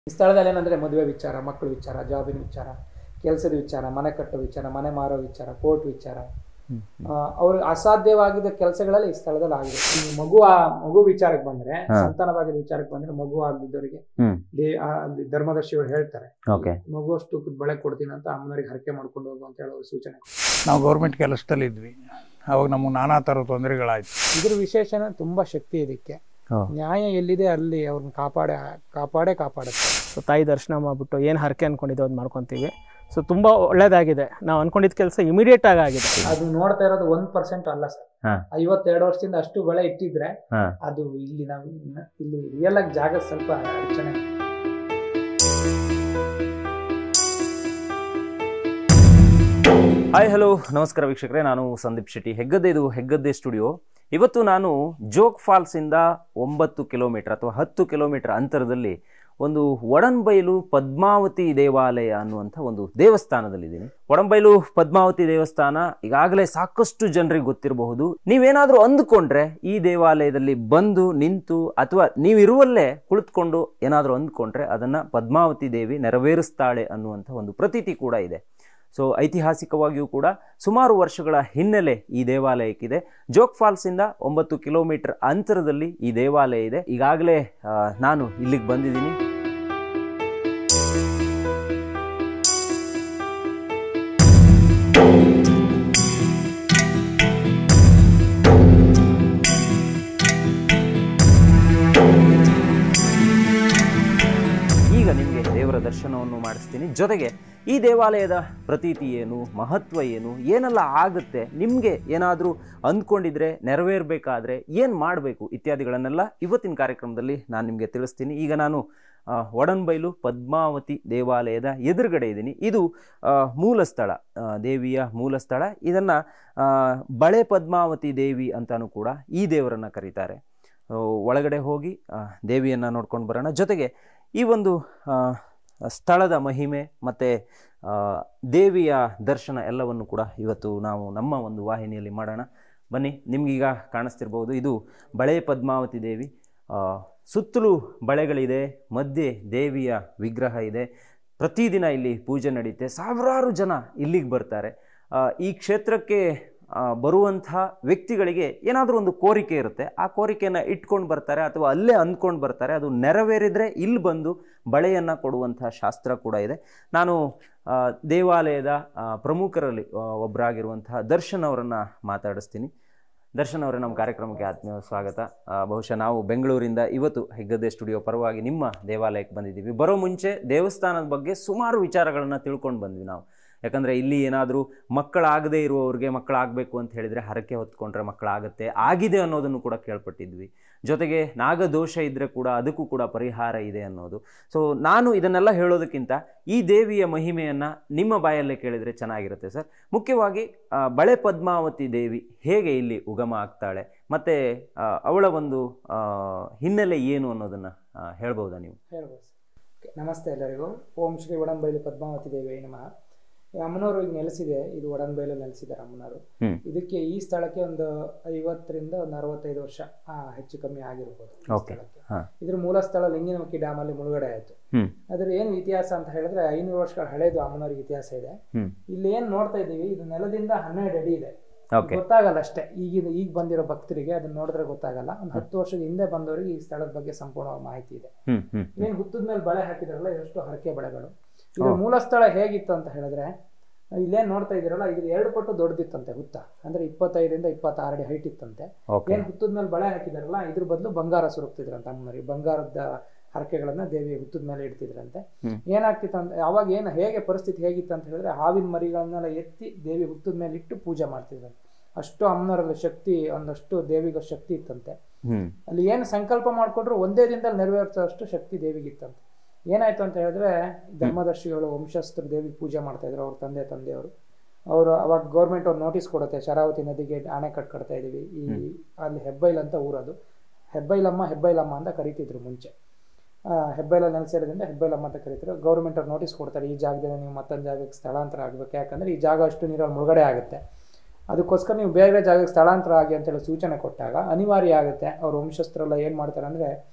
ಈ ಸ್ಥಳದಲ್ಲಿ ಏನಂದರೆ ಮದುವೆ ವಿಚಾರ ಮಕ್ಕಳ ವಿಚಾರ ಜಾಬಿನ ವಿಚಾರ ಕೆಲಸದ ವಿಚಾರ ಮನೆ ಕಟ್ಟೋ ವಿಚಾರ ಮನೆ ಮಾರೋ ವಿಚಾರ ಕೋರ್ಟ್ ವಿಚಾರ ಅವ್ರಿಗೆ ಅಸಾಧ್ಯವಾಗಿದ್ದ ಕೆಲಸಗಳಲ್ಲಿ ಈ ಸ್ಥಳದಲ್ಲಿ ಆಗಿದೆ ಈ ಮಗು ಆ- ಮಗು ವಿಚಾರಕ್ಕೆ ಬಂದ್ರೆ ಹಾ. ಸಂತಾನವಾಗಿದ್ದ ವಿಚಾರಕ್ಕೆ ಬಂದ್ರೆ ಮಗು ಆಗದಿದ್ದವರಿಗೆ ಹ್ಮ್. ದೇ ಆ ಅಲ್ಲಿ ಧರ್ಮದರ್ಶಿಗಳು ಹೇಳ್ತಾರೆ ಓಕೆ ಮಗು ಅಷ್ಟು ತೂಕದ ಬಳೆ ಕೊಡ್ತೀನಿ ಅಂತ ಅಮ್ಮನವ್ರಿಗೆ ಹರಕೆ ಮಾಡ್ಕೊಂಡು ಹೋಗು ಅಂತ ಹೇಳೋ ಸೂಚನೆ ನಾವು ಗೌರ್ಮೆಂಟ್ ಕೆಲಸದಲ್ಲಿ ಇದ್ವಿ ಅವಾಗ ನಮಗೆ ನಾನಾ ಥರ ತೊಂದರೆಗಳಾಯ್ತು ಇದ್ರ ವಿಶೇಷನ ತುಂಬಾ ಶಕ್ತಿ ಇದಕ್ಕೆ ನ್ಯಾಯ ಎಲ್ಲಿದೆ ಅಲ್ಲಿ ಅವ್ರನ್ನ ಕಾಪಾಡೇ ಕಾಪಾಡೇ ಕಾಪಾಡುತ್ತೆ ಸೊ ತಾಯಿ ದರ್ಶನ ಮಾಡ್ಬಿಟ್ಟು ಏನು ಹರಕೆ ಅನ್ಕೊಂಡಿದ್ದೋ ಅದು ಮಾಡ್ಕೊತೀವಿ ಸೊ ತುಂಬ ಒಳ್ಳೇದಾಗಿದೆ ನಾವು ಅನ್ಕೊಂಡಿದ್ದ ಕೆಲಸ ಇಮಿಡಿಯೇಟ್ ಆಗಿ ಆಗಿದೆ ಅದು ನೋಡ್ತಾ ಇರೋದು ಒಂದ್ ಪರ್ಸೆಂಟ್ ಅಲ್ಲ ಸರ್ ಹಾ. ಐವತ್ತೆರಡು ವರ್ಷದಿಂದ ಅಷ್ಟು ಬೆಳೆ ಇಟ್ಟಿದ್ರೆ ಹಾ. ಅದು ಇಲ್ಲಿ ನಾವು ಇನ್ನ- ಇಲ್ಲಿ ರಿಯಲ್ ಆಗಿ ಜಾಗ ಸ್ವಲ್ಪ ಅಡಚಣೆ ಹಾಯ್ ಹಲೋ ನಮಸ್ಕಾರ ವೀಕ್ಷಕರೇ ನಾನು ಸಂದೀಪ್ ಶೆಟ್ಟಿ ಹೆಗ್ಗದ್ದೆ ಇದು ಹೆಗ್ಗದ್ದೆ ಸ್ಟುಡಿಯೋ ಇವತ್ತು ನಾನು ಜೋಗ್ ಫಾಲ್ಸಿಂದ ಒಂಬತ್ತು ಕಿಲೋಮೀಟರ್ ಅಥವಾ ಹತ್ತು ಕಿಲೋಮೀಟರ್ ಅಂತರದಲ್ಲಿ ಒಂದು ಒಡನ್ಬೈಲು ಪದ್ಮಾವತಿ ದೇವಾಲಯ ಅನ್ನುವಂಥ ಒಂದು ದೇವಸ್ಥಾನದಲ್ಲಿದ್ದೀನಿ ಒಡಂಬೈಲು ಪದ್ಮಾವತಿ ದೇವಸ್ಥಾನ ಈಗಾಗಲೇ ಸಾಕಷ್ಟು ಜನರಿಗೆ ಗೊತ್ತಿರಬಹುದು ನೀವೇನಾದರೂ ಅಂದುಕೊಂಡ್ರೆ ಈ ದೇವಾಲಯದಲ್ಲಿ ಬಂದು ನಿಂತು ಅಥವಾ ನೀವಿರುವಲ್ಲೇ ಕುಳಿತುಕೊಂಡು ಏನಾದರೂ ಅಂದ್ಕೊಂಡ್ರೆ ಅದನ್ನ ಪದ್ಮಾವತಿ ದೇವಿ ನೆರವೇರಿಸ್ತಾಳೆ ಅನ್ನುವಂಥ ಒಂದು ಪ್ರತೀತಿ ಕೂಡ ಇದೆ ಸೊ ಐತಿಹಾಸಿಕವಾಗಿಯೂ ಕೂಡ ಸುಮಾರು ವರ್ಷಗಳ ಹಿನ್ನೆಲೆ ಈ ದೇವಾಲಯಕ್ಕಿದೆ ಜೋಗ್ ಫಾಲ್ಸಿಂದ ಒಂಬತ್ತು ಕಿಲೋಮೀಟರ್ ಅಂತರದಲ್ಲಿ ಈ ದೇವಾಲಯ ಇದೆ ಈಗಾಗಲೇ ಆ, ನಾನು ಇಲ್ಲಿಗೆ ಬಂದಿದ್ದೀನಿ ಈಗ ನಿಮಗೆ ದೇವರ ದರ್ಶನವನ್ನು ಮಾಡಿಸ್ತೀನಿ ಜೊತೆಗೆ ಈ ದೇವಾಲಯದ ಪ್ರತೀತಿ ಏನು ಮಹತ್ವ ಏನು ಏನೆಲ್ಲ ಆಗುತ್ತೆ ನಿಮಗೆ ಏನಾದರೂ ಅಂದ್ಕೊಂಡಿದ್ರೆ ನೆರವೇರಬೇಕಾದ್ರೆ ಏನು ಮಾಡಬೇಕು ಇತ್ಯಾದಿಗಳನ್ನೆಲ್ಲ ಇವತ್ತಿನ ಕಾರ್ಯಕ್ರಮದಲ್ಲಿ ನಾನು ನಿಮಗೆ ತಿಳಿಸ್ತೀನಿ ಈಗ ನಾನು ಆ, ಒಡನ್ಬೈಲು ಪದ್ಮಾವತಿ ದೇವಾಲಯದ ಎದುರುಗಡೆ ಇದ್ದೀನಿ ಇದು ಆ, ಮೂಲ ಸ್ಥಳ ಆ, ದೇವಿಯ ಮೂಲ ಸ್ಥಳ ಇದನ್ನು ಬಳೆ ಪದ್ಮಾವತಿ ದೇವಿ ಅಂತಾನೂ ಕೂಡ ಈ ದೇವರನ್ನು ಕರೀತಾರೆ ಆ, ಒಳಗಡೆ ಹೋಗಿ ಆ, ದೇವಿಯನ್ನು ನೋಡ್ಕೊಂಡು ಬರೋಣ ಜೊತೆಗೆ ಈ ಒಂದು ಆ, ಸ್ಥಳದ ಮಹಿಮೆ ಮತ್ತು ದೇವಿಯ ದರ್ಶನ ಎಲ್ಲವನ್ನು ಕೂಡ ಇವತ್ತು ನಾವು ನಮ್ಮ ಒಂದು ವಾಹಿನಿಯಲ್ಲಿ ಮಾಡೋಣ ಬನ್ನಿ ನಿಮಗೀಗ ಕಾಣಿಸ್ತಿರ್ಬೋದು ಇದು ಬಳೆ ಪದ್ಮಾವತಿ ದೇವಿ ಆ, ಸುತ್ತಲೂ ಬಳೆಗಳಿದೆ ಮಧ್ಯೆ ದೇವಿಯ ವಿಗ್ರಹ ಇದೆ ಪ್ರತಿದಿನ ಇಲ್ಲಿ ಪೂಜೆ ನಡೆಯುತ್ತೆ ಸಾವಿರಾರು ಜನ ಇಲ್ಲಿಗೆ ಬರ್ತಾರೆ ಆ, ಈ ಕ್ಷೇತ್ರಕ್ಕೆ ಆ, ಬರುವಂಥ ವ್ಯಕ್ತಿಗಳಿಗೆ ಏನಾದರೂ ಒಂದು ಕೋರಿಕೆ ಇರುತ್ತೆ ಆ ಕೋರಿಕೆಯನ್ನು ಇಟ್ಕೊಂಡು ಬರ್ತಾರೆ ಅಥವಾ ಅಲ್ಲೇ ಅಂದ್ಕೊಂಡು ಬರ್ತಾರೆ ಅದು ನೆರವೇರಿದರೆ ಇಲ್ಲಿ ಬಂದು ಬಳೆಯನ್ನು ಕೊಡುವಂಥ ಶಾಸ್ತ್ರ ಕೂಡ ಇದೆ ನಾನು ಆ, ದೇವಾಲಯದ ಆ, ಪ್ರಮುಖರಲ್ಲಿ ಆ, ಒಬ್ಬರಾಗಿರುವಂತಹ ದರ್ಶನ್ ಅವರನ್ನು ಮಾತಾಡಿಸ್ತೀನಿ ದರ್ಶನ್ ಅವರೇ ನಮ್ಮ ಕಾರ್ಯಕ್ರಮಕ್ಕೆ ಆತ್ಮೀಯ ಸ್ವಾಗತ ಆ, ಬಹುಶಃ ನಾವು ಬೆಂಗಳೂರಿಂದ ಇವತ್ತು ಹೆಗ್ಗದ್ದೆ ಸ್ಟುಡಿಯೋ ಪರವಾಗಿ ನಿಮ್ಮ ದೇವಾಲಯಕ್ಕೆ ಬಂದಿದ್ದೀವಿ ಬರೋ ಮುಂಚೆ ದೇವಸ್ಥಾನದ ಬಗ್ಗೆ ಸುಮಾರು ವಿಚಾರಗಳನ್ನು ತಿಳ್ಕೊಂಡು ಬಂದ್ವಿ ನಾವು ಯಾಕಂದರೆ ಇಲ್ಲಿ ಏನಾದರೂ ಮಕ್ಕಳಾಗದೇ ಇರುವವ್ರಿಗೆ ಮಕ್ಕಳಾಗಬೇಕು ಅಂತ ಹೇಳಿದರೆ ಹರಕೆ ಹೊತ್ಕೊಂಡ್ರೆ ಮಕ್ಕಳಾಗುತ್ತೆ ಆಗಿದೆ ಅನ್ನೋದನ್ನು ಕೂಡ ಕೇಳ್ಪಟ್ಟಿದ್ವಿ ಜೊತೆಗೆ ನಾಗದೋಷ ಇದ್ದರೆ ಕೂಡ ಅದಕ್ಕೂ ಕೂಡ ಪರಿಹಾರ ಇದೆ ಅನ್ನೋದು ಸೊ ನಾನು ಇದನ್ನೆಲ್ಲ ಹೇಳೋದಕ್ಕಿಂತ ಈ ದೇವಿಯ ಮಹಿಮೆಯನ್ನು ನಿಮ್ಮ ಬಾಯಲ್ಲೇ ಕೇಳಿದರೆ ಚೆನ್ನಾಗಿರುತ್ತೆ ಸರ್ ಮುಖ್ಯವಾಗಿ ಆ, ಬಳೆ ಪದ್ಮಾವತಿ ದೇವಿ ಹೇಗೆ ಇಲ್ಲಿ ಉಗಮ ಆಗ್ತಾಳೆ ಮತ್ತು ಅವಳ ಒಂದು ಆ, ಹಿನ್ನೆಲೆ ಏನು ಅನ್ನೋದನ್ನು ಹೇಳ್ಬೋದಾ ನೀವು ಹೇಳ್ಬೋದು ಸರ್ ಓಕೆ, ನಮಸ್ತೆ ಎಲ್ಲರಿಗೂ ಓಂ ಶ್ರೀ ಒಡಂಬೈಲು ಪದ್ಮಾವತಿ ದೇವಿ ನಮಃ ಈ ಅಮ್ಮನವರು ಈಗ ನೆಲೆಸಿದೆ ಇದು ಒಡಂಬೈಲು ನೆಲೆಸಿದ್ದಾರೆ ಅಮ್ಮನವರು ಹ್ಮ್. ಇದಕ್ಕೆ ಈ ಸ್ಥಳಕ್ಕೆ ಒಂದು ಐವತ್ತರಿಂದ ಒಂದು ಅರವತ್ತೈದು ವರ್ಷ ಆ, ಹೆಚ್ಚು ಕಮ್ಮಿ ಆಗಿರ್ಬೋದು ಈ Okay. ಸ್ಥಳಕ್ಕೆ. ಹಾ. ಇದ್ರ ಮೂಲ ಸ್ಥಳ ಲಿಂಗಿನಮಕ್ಕಿ ಡ್ಯಾಮ್ ಅಲ್ಲಿ ಮುಳುಗಡೆ ಆಯ್ತು ಹ್ಮ್. ಅದ್ರ ಏನು ಇತಿಹಾಸ ಅಂತ ಹೇಳಿದ್ರೆ ಐನೂರು ವರ್ಷಗಳ ಹಳೇದು ಅಮ್ಮನವ್ರಿಗೆ ಇತಿಹಾಸ ಇದೆ ಹ್ಮ್. ಇಲ್ಲಿ ಏನ್ ನೋಡ್ತಾ ಇದೀವಿ ಇದು ನೆಲದಿಂದ ಹನ್ನೆರಡು ಅಡಿ ಇದೆ ಓಕೆ ಗೊತ್ತಾಗಲ್ಲ ಅಷ್ಟೇ ಈಗಿನ ಈಗ ಬಂದಿರೋ ಭಕ್ತರಿಗೆ ಅದನ್ನ ನೋಡಿದ್ರೆ ಗೊತ್ತಾಗಲ್ಲ ಒಂದು ಹತ್ತು ವರ್ಷದ ಹಿಂದೆ ಬಂದವರಿಗೆ ಈ ಸ್ಥಳದ ಬಗ್ಗೆ ಸಂಪೂರ್ಣವಾಗಿ ಮಾಹಿತಿ ಇದೆ ಹ್ಮ್ ಹ್ಮ್ ಏನ್ ಹುತ್ತದ ಮೇಲೆ ಬಳೆ ಹಾಕಿದಾರಲ್ಲ ಇದಷ್ಟು ಹರಕೆ ಬಳೆಗಳು ಇದು ಮೂಲ ಸ್ಥಳ ಹೇಗಿತ್ತು ಅಂತ ಹೇಳಿದ್ರೆ ಇಲ್ಲೇನ್ ನೋಡ್ತಾ ಇದೀರಲ್ಲ ಇದು ಎರಡು ಪಟ್ಟು ದೊಡ್ಡದಿತ್ತಂತೆ ಹುತ್ತ ಅಂದ್ರೆ ಇಪ್ಪತ್ತೈದರಿಂದ ಇಪ್ಪತ್ತಾರು ಅಡಿ ಹೈಟ್ ಇತ್ತಂತೆ ಓಕೆ ಏನ್ ಹುತ್ತದ ಮೇಲೆ ಬಳೆ ಹಾಕಿದಾರಲ್ಲ ಇದ್ರ ಬದಲು ಬಂಗಾರ ಸುರುಕ್ತಿದ್ರಂತೆ ಅಮ್ಮನವ್ರಿಗೆ ಬಂಗಾರದ ಹರಕೆಗಳನ್ನ ದೇವಿ ಹುತ್ತದ ಮೇಲೆ ಇಡ್ತಿದ್ರಂತೆ ಹ್ಮ್. ಏನಾಗ್ತಿತ್ತು ಅಂತ ಅವಾಗ ಏನು ಹೇಗೆ ಪರಿಸ್ಥಿತಿ ಹೇಗಿತ್ತು ಅಂತ ಹೇಳಿದ್ರೆ ಹಾವಿನ ಮರಿಗಳನ್ನೆಲ್ಲ ಎತ್ತಿ ದೇವಿ ಹುತ್ತದ ಮೇಲೆ ಇಟ್ಟು ಪೂಜೆ ಮಾಡ್ತಿದ್ರಂತೆ ಅಷ್ಟು ಅಮ್ಮನವರಲ್ಲಿ ಶಕ್ತಿ ಒಂದಷ್ಟು ದೇವಿಗೆ ಶಕ್ತಿ ಇತ್ತಂತೆ ಹ್ಮ್ ಅಲ್ಲಿ ಏನು ಸಂಕಲ್ಪ ಮಾಡಿಕೊಂಡ್ರು ಒಂದೇ ದಿನದಲ್ಲಿ ನೆರವೇರಿಸೋಷ್ಟು ಶಕ್ತಿ ದೇವಿಗಿತ್ತಂತೆ ಏನಾಯ್ತು ಅಂತ ಹೇಳಿದ್ರೆ ಧರ್ಮದರ್ಶಿಗಳು ವಂಶಸ್ಥರು ದೇವಿಗೆ ಪೂಜೆ ಮಾಡ್ತಾ ಇದ್ರು ಅವ್ರ ತಂದೆ ತಂದೆಯವರು ಅವರು ಅವಾಗ ಗೌರ್ಮೆಂಟ್ ಅವ್ರು ನೋಟಿಸ್ ಕೊಡುತ್ತೆ ಶರಾವತಿ ನದಿಗೆ ಅಣೆಕಟ್ಟು ಕಟ್ತಾ ಇದೀವಿ ಈ ಅಲ್ಲಿ ಹೆಬ್ಬೈಲ್ ಅಂತ ಊರದು ಹೆಬ್ಬೈಲಮ್ಮ ಹೆಬ್ಬೈಲಮ್ಮ ಅಂತ ಕರಿತಿದ್ರು ಮುಂಚೆ ಆ, ಹೆಬ್ಬೈಲಲ್ಲಿ ನೆಲೆಸಿರೋದ್ರಿಂದ ಹೆಬ್ಬೈಲಮ್ಮ ಅಂತ ಕರೀತಾರೆ ಗೌರ್ಮೆಂಟ್ ಅವ್ರು ನೋಟಿಸ್ ಕೊಡ್ತಾರೆ ಈ ಜಾಗದಲ್ಲಿ ನೀವು ಮತ್ತೊಂದು ಜಾಗಕ್ಕೆ ಸ್ಥಳಾಂತರ ಆಗಬೇಕು ಯಾಕಂದ್ರೆ ಈ ಜಾಗ ಅಷ್ಟು ನೀರಲ್ಲಿ ಮುಳುಗಡೆ ಆಗುತ್ತೆ ಅದಕ್ಕೋಸ್ಕರ ನೀವು ಬೇರೆ ಬೇರೆ ಜಾಗಕ್ಕೆ ಸ್ಥಳಾಂತರ ಆಗಿ ಅಂತೇಳಿ ಸೂಚನೆ ಕೊಟ್ಟಾಗ ಅನಿವಾರ್ಯ ಆಗುತ್ತೆ ಅವ್ರ ವಂಶಸ್ಥರೆಲ್ಲ ಏನು ಮಾಡ್ತಾರೆ ಅಂದರೆ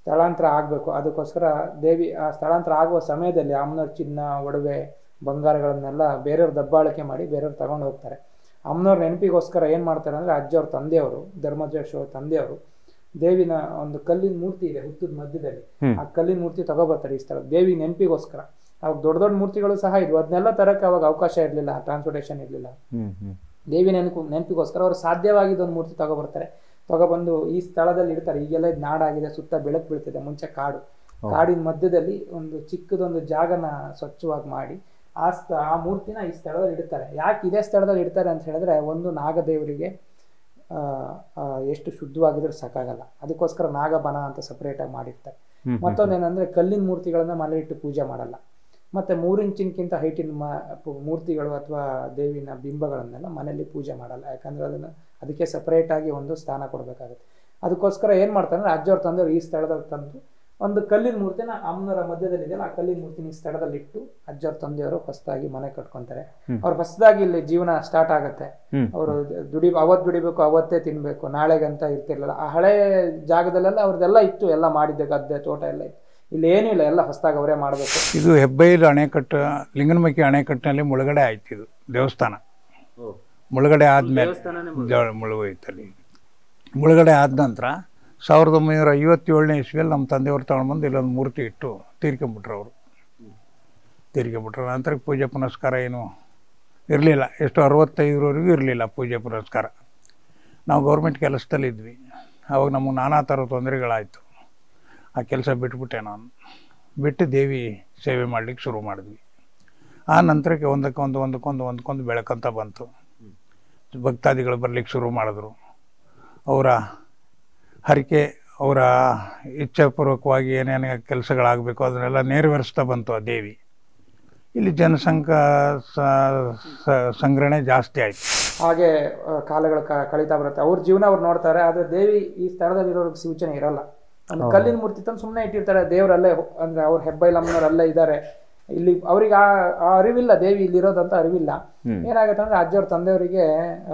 ಸ್ಥಳಾಂತರ ಆಗಬೇಕು ಅದಕ್ಕೋಸ್ಕರ ದೇವಿ ಆ ಸ್ಥಳಾಂತರ ಆಗುವ ಸಮಯದಲ್ಲಿ ಅಮ್ಮನವ್ರ ಚಿನ್ನ ಒಡವೆ ಬಂಗಾರಗಳನ್ನೆಲ್ಲ ಬೇರೆಯವ್ರು ದಬ್ಬಾಳಿಕೆ ಮಾಡಿ ಬೇರೆಯವ್ರು ತಗೊಂಡು ಹೋಗ್ತಾರೆ ಅಮ್ಮನವ್ರ ನೆನಪಿಗೋಸ್ಕರ ಏನು ಮಾಡ್ತಾರೆ ಅಂದರೆ ಅಜ್ಜವ್ರ ತಂದೆಯವರು ಧರ್ಮಜೇಶ್ವರ ತಂದೆಯವರು ದೇವಿನ ಒಂದು ಕಲ್ಲಿನ ಮೂರ್ತಿ ಇದೆ ಹುತ್ತದ ಮಧ್ಯದಲ್ಲಿ ಹ್ಮ್. ಆ ಕಲ್ಲಿನ ಮೂರ್ತಿ ತಗೋಬರ್ತಾರೆ ಈ ಸ್ಥಳ ದೇವಿ ನೆನಪಿಗೋಸ್ಕರ ಅವಾಗ ದೊಡ್ಡ ದೊಡ್ಡ ಮೂರ್ತಿಗಳು ಸಹ ಇದ್ವು ಅದನ್ನೆಲ್ಲ ತರಕ್ಕೆ ಅವಾಗ ಅವಕಾಶ ಇರಲಿಲ್ಲ ಟ್ರಾನ್ಸ್ಪೋರ್ಟೇಷನ್ ಇರಲಿಲ್ಲ ಹ್ಮ್ ಹ್ಮ್ ದೇವಿ ನೆನಪು ನೆನಪಿಗೋಸ್ಕರ ಅವರು ಸಾಧ್ಯವಾಗಿದ್ದ ಒಂದು ಮೂರ್ತಿ ತಗೊಬರ್ತಾರೆ ತಗೊಬಂದು ಈ ಸ್ಥಳದಲ್ಲಿ ಇಡ್ತಾರೆ ಈಗೆಲ್ಲ ಇದು ನಾಡಾಗಿದೆ ಸುತ್ತ ಬೆಳಕು ಬೀಳ್ತಿದೆ ಮುಂಚೆ ಕಾಡು ಕಾಡಿನ ಮಧ್ಯದಲ್ಲಿ ಒಂದು ಚಿಕ್ಕದೊಂದು ಜಾಗನ ಸ್ವಚ್ಛವಾಗಿ ಮಾಡಿ ಆ ಸ್ಥ ಆ ಮೂರ್ತಿನ ಈ ಸ್ಥಳದಲ್ಲಿ ಇಡ್ತಾರೆ ಯಾಕೆ ಇದೇ ಸ್ಥಳದಲ್ಲಿ ಇಡ್ತಾರೆ ಅಂತ ಹೇಳಿದ್ರೆ ಒಂದು ನಾಗದೇವರಿಗೆ ಆ, ಆ, ಎಷ್ಟು ಶುದ್ಧವಾಗಿದ್ರು ಸಾಕಾಗಲ್ಲ ಅದಕ್ಕೋಸ್ಕರ ನಾಗಬನ ಅಂತ ಸಪ್ರೇಟಾಗಿ ಮಾಡಿರ್ತಾರೆ ಹ್ಮ್, ಮತ್ತೊಂದೇನೆಂದ್ರೆ ಕಲ್ಲಿನ ಮೂರ್ತಿಗಳನ್ನ ಮನೆ ಇಟ್ಟು ಪೂಜೆ ಮಾಡಲ್ಲ ಮತ್ತೆ ಮೂರು ಇಂಚಿನಕ್ಕಿಂತ ಹೈಟಿನ ಮ ಪು- ಮೂರ್ತಿಗಳು ಅಥವಾ ದೇವಿನ ಬಿಂಬಗಳನ್ನೆಲ್ಲ ಮನೆಯಲ್ಲಿ ಪೂಜೆ ಮಾಡಲ್ಲ ಯಾಕಂದ್ರೆ ಅದನ್ನ ಅದಕ್ಕೆ ಸಪ್ರೇಟ್ ಆಗಿ ಒಂದು ಸ್ಥಾನ ಕೊಡಬೇಕಾಗುತ್ತೆ ಅದಕ್ಕೋಸ್ಕರ ಏನು ಮಾಡ್ತಾರೆ ಅಂದ್ರೆ ಅಜ್ಜವ್ರ ತಂದೆಯವರು ಈ ಸ್ಥಳದಲ್ಲಿ ತಂದು ಒಂದು ಕಲ್ಲಿನ ಮೂರ್ತಿನ ಅಮ್ಮನವರ ಮಧ್ಯದಲ್ಲಿ ಇದೆಯಲ್ಲ ಆ ಕಲ್ಲಿನ ಮೂರ್ತಿನ ಈ ಸ್ಥಳದಲ್ಲಿ ಇಟ್ಟು ಅಜ್ಜವ್ರ ತಂದೆಯವರು ಹೊಸದಾಗಿ ಮನೆ ಕಟ್ಕೊಂತಾರೆ ಅವ್ರು ಹೊಸದಾಗಿ ಇಲ್ಲಿ ಜೀವನ ಸ್ಟಾರ್ಟ್ ಆಗುತ್ತೆ ಹ್ಮ್. ಅವರು ದುಡಿ ಅವತ್ತು ದುಡಿಬೇಕು ಅವತ್ತೇ ತಿನ್ಬೇಕು ನಾಳೆಗಂತ ಇರ್ತಿರ್ಲಿಲ್ಲ ಆ ಹಳೆ ಜಾಗದಲ್ಲೆಲ್ಲ ಅವ್ರದ್ದೆಲ್ಲ ಇತ್ತು ಎಲ್ಲ ಮಾಡಿದ್ದೆ ಗದ್ದೆ ತೋಟ ಎಲ್ಲ ಇತ್ತು ಇಲ್ಲಿ ಏನೂ ಇಲ್ಲ ಎಲ್ಲ ಹೊಸದಾಗಿ ಅವರೇ ಮಾಡಬೇಕು ಇದು ಹೆಬ್ಬೈಲು ಅಣೆಕಟ್ಟು ಲಿಂಗನಮಕ್ಕಿ ಅಣೆಕಟ್ಟಿನಲ್ಲಿ ಮುಳುಗಡೆ ಆಯ್ತು ಇದು ದೇವಸ್ಥಾನ ಮುಳುಗಡೆ ಆದ್ಮೇಲೆ ದೇವ- ಮುಳುಗೋಯ್ತಲ್ಲಿ ಮುಳುಗಡೆ ಆದ ನಂತರ ಸಾವಿರದ ಒಂಬೈನೂರ ಐವತ್ತೇಳನೇ ಇಸ್ವಿಯಲ್ಲಿ ನಮ್ಮ ತಂದೆಯವರು ತಗೊಂಡ್ಬಂದು ಇಲ್ಲೊಂದು ಮೂರ್ತಿ ಇಟ್ಟು ತೀರ್ಕೊಂಬಿಟ್ರು ಅವರು ತೀರ್ಕೊಂಬಿಟ್ರು ನಂತರ ಪೂಜೆ ಪುನಸ್ಕಾರ ಏನು ಇರಲಿಲ್ಲ ಎಷ್ಟು ಅರವತ್ತೈದರವರೆಗೂ ಇರಲಿಲ್ಲ ಪೂಜೆ ಪುನಸ್ಕಾರ ನಾವು ಗೌರ್ಮೆಂಟ್ ಕೆಲಸದಲ್ಲಿದ್ವಿ ಅವಾಗ ನಮಗೆ ನಾನಾ ಥರ ತೊಂದರೆಗಳಾಯಿತು ಆ ಕೆಲಸ ಬಿಟ್ಬಿಟ್ಟೆ ನಾನು ಬಿಟ್ಟು ದೇವಿ ಸೇವೆ ಮಾಡ್ಲಿಕ್ಕೆ ಶುರು ಮಾಡಿದ್ವಿ ಆ ನಂತರಕ್ಕೆ ಒಂದಕ್ಕೊಂದು ಒಂದಕ್ಕೊಂದು ಒಂದಕ್ಕೊಂದು ಬೆಳಕಂತ ಬಂತು ಭಕ್ತಾದಿಗಳು ಬರ್ಲಿಕ್ಕೆ ಶುರು ಮಾಡಿದ್ರು ಅವರ ಹರಿಕೆ ಅವರ ಇಚ್ಛಾಪೂರ್ವಕವಾಗಿ ಏನೇನು ಕೆಲಸಗಳಾಗಬೇಕು ಅದನ್ನೆಲ್ಲ ನೆರವೇರಿಸ್ತಾ ಬಂತು ಆ ದೇವಿ ಇಲ್ಲಿ ಜನಸಂಖ್ಯಾ ಸ- ಸ- ಸಂಗ್ರಹಣೆ ಜಾಸ್ತಿ ಆಯಿತು ಹಾಗೆ ಆ, ಕಾಲಗಳು ಕ- ಕಳೀತಾ ಬರುತ್ತೆ ಅವ್ರ ಜೀವನ ಅವ್ರು ನೋಡ್ತಾರೆ ಆದ್ರೆ ದೇವಿ ಈ ಸ್ಥಳದಲ್ಲಿ ಇರೋರಿಗೆ ಸೂಚನೆ ಇರಲ್ಲ ಒಂದು ಕಲ್ಲಿನ ಮೂರ್ತಿ ತಂದು ಸುಮ್ಮನೆ ಇಟ್ಟಿರ್ತಾರೆ ದೇವರಲ್ಲೇ ಅಂದ್ರೆ ಅವ್ರ ಹೆಬ್ಬೈಲಮ್ಮನವ್ರು ಅಲ್ಲೇ ಇದ್ದಾರೆ ಇಲ್ಲಿ ಅವ್ರಿಗೆ ಆ ಆ ಅರಿವಿಲ್ಲ ದೇವಿ ಇಲ್ಲಿರೋದಂತ ಅರಿವಿಲ್ಲ ಏನಾಗುತ್ತೆ ಅಂದ್ರೆ ಅಜ್ಜವ್ರ ತಂದೆಯವರಿಗೆ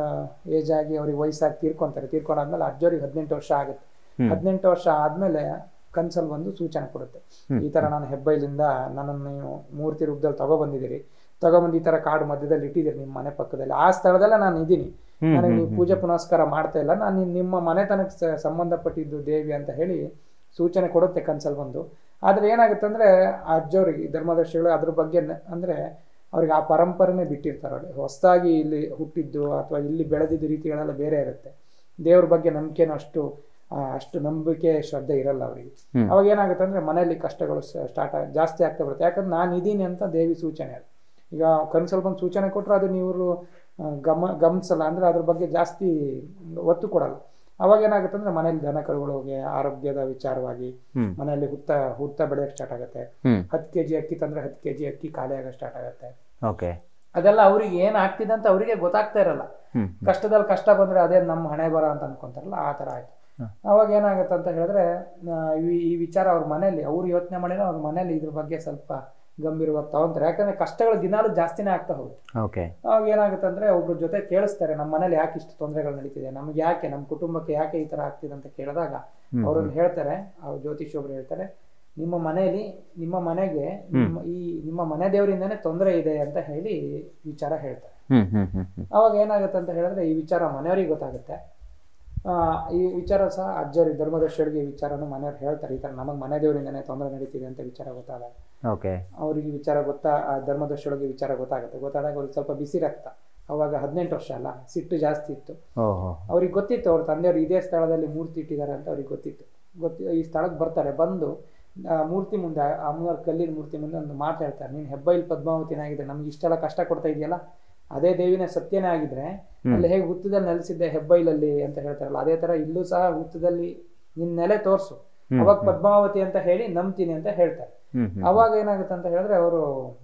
ಏಜ್ ಆಗಿ ಅವ್ರಿಗೆ ವಯಸ್ಸಾಗಿ ತೀರ್ಕೊಂತಾರೆ ತೀರ್ಕೊಂಡಾದ್ಮೇಲೆ ಅಜ್ಜವ್ರಿಗೆ ಹದಿನೆಂಟು ವರ್ಷ ಆಗುತ್ತೆ ಹದಿನೆಂಟು ವರ್ಷ ಆದ್ಮೇಲೆ ಕನ್ಸಲ್ಲಿ ಒಂದು ಸೂಚನೆ ಕೊಡುತ್ತೆ ಈ ತರ ನಾನು ಹೆಬ್ಬೈಲಿಂದ ನನ್ನನ್ನು ನೀವು ಮೂರ್ತಿ ರೂಪದಲ್ಲಿ ತಗೊಬಂದಿದ್ದೀರಿ ತಗೊಬಂದು ಈ ತರ ಕಾಡು ಮಧ್ಯದಲ್ಲಿ ಇಟ್ಟಿದ್ದೀರಿ ನಿಮ್ಮ ಮನೆ ಪಕ್ಕದಲ್ಲಿ ಆ ಸ್ಥಳದಲ್ಲೇ ನಾನು ಇದ್ದೀನಿ ನನಗೆ ನೀವು ಪೂಜೆ ಪುನಸ್ಕಾರ ಮಾಡ್ತಾ ಇಲ್ಲ ನಾನು ನಿಮ್ಮ ಮನೆತನಕ್ಕೆ ಸ- ಸಂಬಂಧಪಟ್ಟಿದ್ದು ದೇವಿ ಅಂತ ಹೇಳಿ ಸೂಚನೆ ಕೊಡುತ್ತೆ ಕನ್ಸಲ್ಲಿ ಬಂದು ಆದ್ರೆ ಏನಾಗುತ್ತೆ ಅಂದ್ರೆ ಆ ಅಜ್ಜವ್ರಿಗೆ ಈ ಧರ್ಮದರ್ಶಿಗಳು ಅದ್ರ ಬಗ್ಗೆ ನ- ಅಂದ್ರೆ ಅವ್ರಿಗೆ ಆ ಪರಂಪರೆನೇ ಬಿಟ್ಟಿರ್ತಾರೆ ಅವ್ರಿಗೆ ಹೊಸದಾಗಿ ಇಲ್ಲಿ ಹುಟ್ಟಿದ್ದು ಅಥವಾ ಇಲ್ಲಿ ಬೆಳೆದಿದ್ದ ರೀತಿಗಳೆಲ್ಲ ಬೇರೆ ಇರುತ್ತೆ ದೇವ್ರ ಬಗ್ಗೆ ನಂಬಿಕೆನೂ ಅಷ್ಟು ಆ, ಅಷ್ಟು ನಂಬಿಕೆ ಶ್ರದ್ಧೆ ಇರಲ್ಲ ಅವರಿಗೆ ಅವಾಗ ಏನಾಗುತ್ತೆ ಅಂದ್ರೆ ಮನೆಯಲ್ಲಿ ಕಷ್ಟಗಳು ಸ್ಟಾರ್ಟ್ ಜಾಸ್ತಿ ಆಗ್ತಾ ಬರುತ್ತೆ ಯಾಕಂದ್ರೆ ನಾನು ಇದೀನಿ ಅಂತ ದೇವಿ ಸೂಚನೆ ಅದು ಈಗ ಕನ್ಸಲ್ಲಿ ಬಂದು ಸೂಚನೆ ಕೊಟ್ಟರು ಅದು ನೀವು ಆ, ಗಮ ಗಮನಿಸಲ್ಲ ಅಂದ್ರೆ ಅದ್ರ ಬಗ್ಗೆ ಜಾಸ್ತಿ ಒತ್ತು ಕೊಡಲ್ಲ ಅವಾಗ ಏನಾಗುತ್ತೆ ಅಂದ್ರೆ ಮನೇಲಿ ದನ ಕರುಗಳಿಗೆ ಆರೋಗ್ಯದ ವಿಚಾರವಾಗಿ ಹ್ಮ್. ಮನೆಯಲ್ಲಿ ಹುತ್ತ ಹುತ್ತ ಬೆಳೆಯಕ್ಕೆ ಸ್ಟಾರ್ಟ್ ಆಗುತ್ತೆ ಹ್ಮ್ ಹತ್ತು ಕೆ ಜಿ ಅಕ್ಕಿ ತಂದ್ರೆ ಹತ್ತು ಕೆ ಜಿ ಅಕ್ಕಿ ಖಾಲಿ ಆಗೋ ಸ್ಟಾರ್ಟ್ ಆಗುತ್ತೆ ಓಕೆ ಅದೆಲ್ಲ ಅವ್ರಿಗೆ ಏನ್ ಆಗ್ತಿದೆ ಅಂತ ಅವರಿಗೆ ಗೊತ್ತಾಗ್ತಾ ಇರಲ್ಲ ಹ್ಮ್ ಕಷ್ಟದಲ್ಲಿ ಕಷ್ಟ ಬಂದ್ರೆ ಅದೇ ನಮ್ಮ ಹಣೆ ಬರ ಅಂತ ಅನ್ಕೊಂತಾರಲ್ಲ ಆ ತರ ಆಯ್ತು ಅವಾಗ ಏನಾಗುತ್ತೆ ಅಂತ ಹೇಳಿದ್ರೆ ಆ, ಈ- ಈ ವಿಚಾರ ಅವ್ರ ಮನೇಲಿ ಅವ್ರು ಯೋಚನೆ ಮಾಡಿದ್ರೆ ಅವ್ರ ಮನೇಲಿ ಇದ್ರ ಬಗ್ಗೆ ಸ್ವಲ್ಪ ಗಂಭೀರವಾಗಿ ತಗೊಂತಾರೆ ಯಾಕಂದ್ರೆ ಕಷ್ಟಗಳು ದಿನಾಲು ಜಾಸ್ತಿನೇ ಆಗ್ತಾ ಹೋಗುತ್ತೆ ಓಕೆ ಅವಾಗ ಏನಾಗುತ್ತೆ ಅಂದ್ರೆ ಒಬ್ರ ಜೊತೆ ಕೇಳಿಸ್ತಾರೆ ನಮ್ಮ ಮನೇಲಿ ಯಾಕೆ ಇಷ್ಟು ತೊಂದರೆಗಳು ನಡೀತಿದೆ ನಮ್ಗೆ ಯಾಕೆ ನಮ್ಮ ಕುಟುಂಬಕ್ಕೆ ಯಾಕೆ ಈ ತರ ಆಗ್ತಿದೆ ಅಂತ ಕೇಳಿದಾಗ ಅವ್ರನ್ನ ಹೇಳ್ತಾರೆ ಅವ್ರ ಜ್ಯೋತಿಷ್ ಒಬ್ರು ಹೇಳ್ತಾರೆ ನಿಮ್ಮ ಮನೆಯಲ್ಲಿ ನಿಮ್ಮ ಮನೆಗೆ ನಿಮ್ಮ ಈ ನಿಮ್ಮ ಮನೆ ದೇವರಿಂದನೇ ತೊಂದರೆ ಇದೆ ಅಂತ ಹೇಳಿ ವಿಚಾರ ಹೇಳ್ತಾರೆ ಹ್ಮ್ ಹ್ಮ್ ಹ್ಮ್ ಹ್ಮ್ ಅವಾಗ ಏನಾಗುತ್ತೆ ಅಂತ ಹೇಳಿದ್ರೆ ಈ ವಿಚಾರ ಮನೆಯವರಿಗೆ ಗೊತ್ತಾಗುತ್ತೆ ಆ, ಈ ವಿಚಾರ ಸಹ ಅಜ್ಜವ್ರಿಗೆ ಧರ್ಮದರ್ಶಿಯವರಿಗೆ ಈ ವಿಚಾರನ ಮನೆಯವ್ರು ಹೇಳ್ತಾರೆ ಈ ತರ ನಮಗೆ ಮನೆ ದೇವರಿಂದನೇ ತೊಂದರೆ ನಡೀತಿದೆ ಅಂತ ವಿಚಾರ ಗೊತ್ತಾದಾಗ ಓಕೆ ಅವರಿಗೆ ವಿಚಾರ ಗೊತ್ತಾ ಆ ಧರ್ಮದರ್ಶಿಯೊಳಗೆ ವಿಚಾರ ಗೊತ್ತಾಗುತ್ತೆ ಗೊತ್ತಾದಾಗ ಅವ್ರಿಗೆ ಸ್ವಲ್ಪ ಬಿಸಿ ರಕ್ತ ಅವಾಗ ಹದಿನೆಂಟು ವರ್ಷ ಅಲ್ಲ ಸಿಟ್ಟು ಜಾಸ್ತಿ ಇತ್ತು ಓಹೋ ಅವ್ರಿಗೆ ಗೊತ್ತಿತ್ತು ಅವ್ರ ತಂದೆಯವರು ಇದೇ ಸ್ಥಳದಲ್ಲಿ ಮೂರ್ತಿ ಇಟ್ಟಿದ್ದಾರೆ ಅಂತ ಅವ್ರಿಗೆ ಗೊತ್ತಿತ್ತು ಗೊತ್ತಿ ಈ ಸ್ಥಳಕ್ಕೆ ಬರ್ತಾರೆ ಬಂದು ಆ, ಮೂರ್ತಿ ಮುಂದೆ ಅಮ್ಮನವ್ರ ಕಲ್ಲಿನ ಮೂರ್ತಿ ಮುಂದೆ ಒಂದು ಮಾತು ಹೇಳ್ತಾರೆ ನೀನು ಹೆಬ್ಬೈಲ್ ಪದ್ಮಾವತಿನಾಗಿದೆ ನಮ್ಗೆ ಇಷ್ಟೆಲ್ಲ ಕಷ್ಟ ಕೊಡ್ತಾ ಇದೆಯಲ್ಲ ಅದೇ ದೇವಿನೇ ಸತ್ಯನೇ ಆಗಿದ್ರೆ ಅಲ್ಲಿ ಹೇಗೆ ಹುತ್ತದಲ್ಲಿ ನೆಲೆಸಿದ್ದೆ ಹೆಬ್ಬೈಲಲ್ಲಿ ಅಂತ ಹೇಳ್ತಾರಲ್ಲ ಅದೇ ತರ ಇಲ್ಲೂ ಸಹ ಹುತ್ತದಲ್ಲಿ ನಿನ್ ನೆಲೆ ತೋರ್ಸು ಅವಾಗ ಪದ್ಮಾವತಿ ಅಂತ ಹೇಳಿ ನಂಬ್ತೀನಿ ಅಂತ ಹೇಳ್ತಾರೆ ಹ್ಮ್ ಹ್ಮ್ ಅವಾಗ ಏನಾಗುತ್ತೆ ಅಂತ ಹೇಳಿದ್ರೆ ಅವರು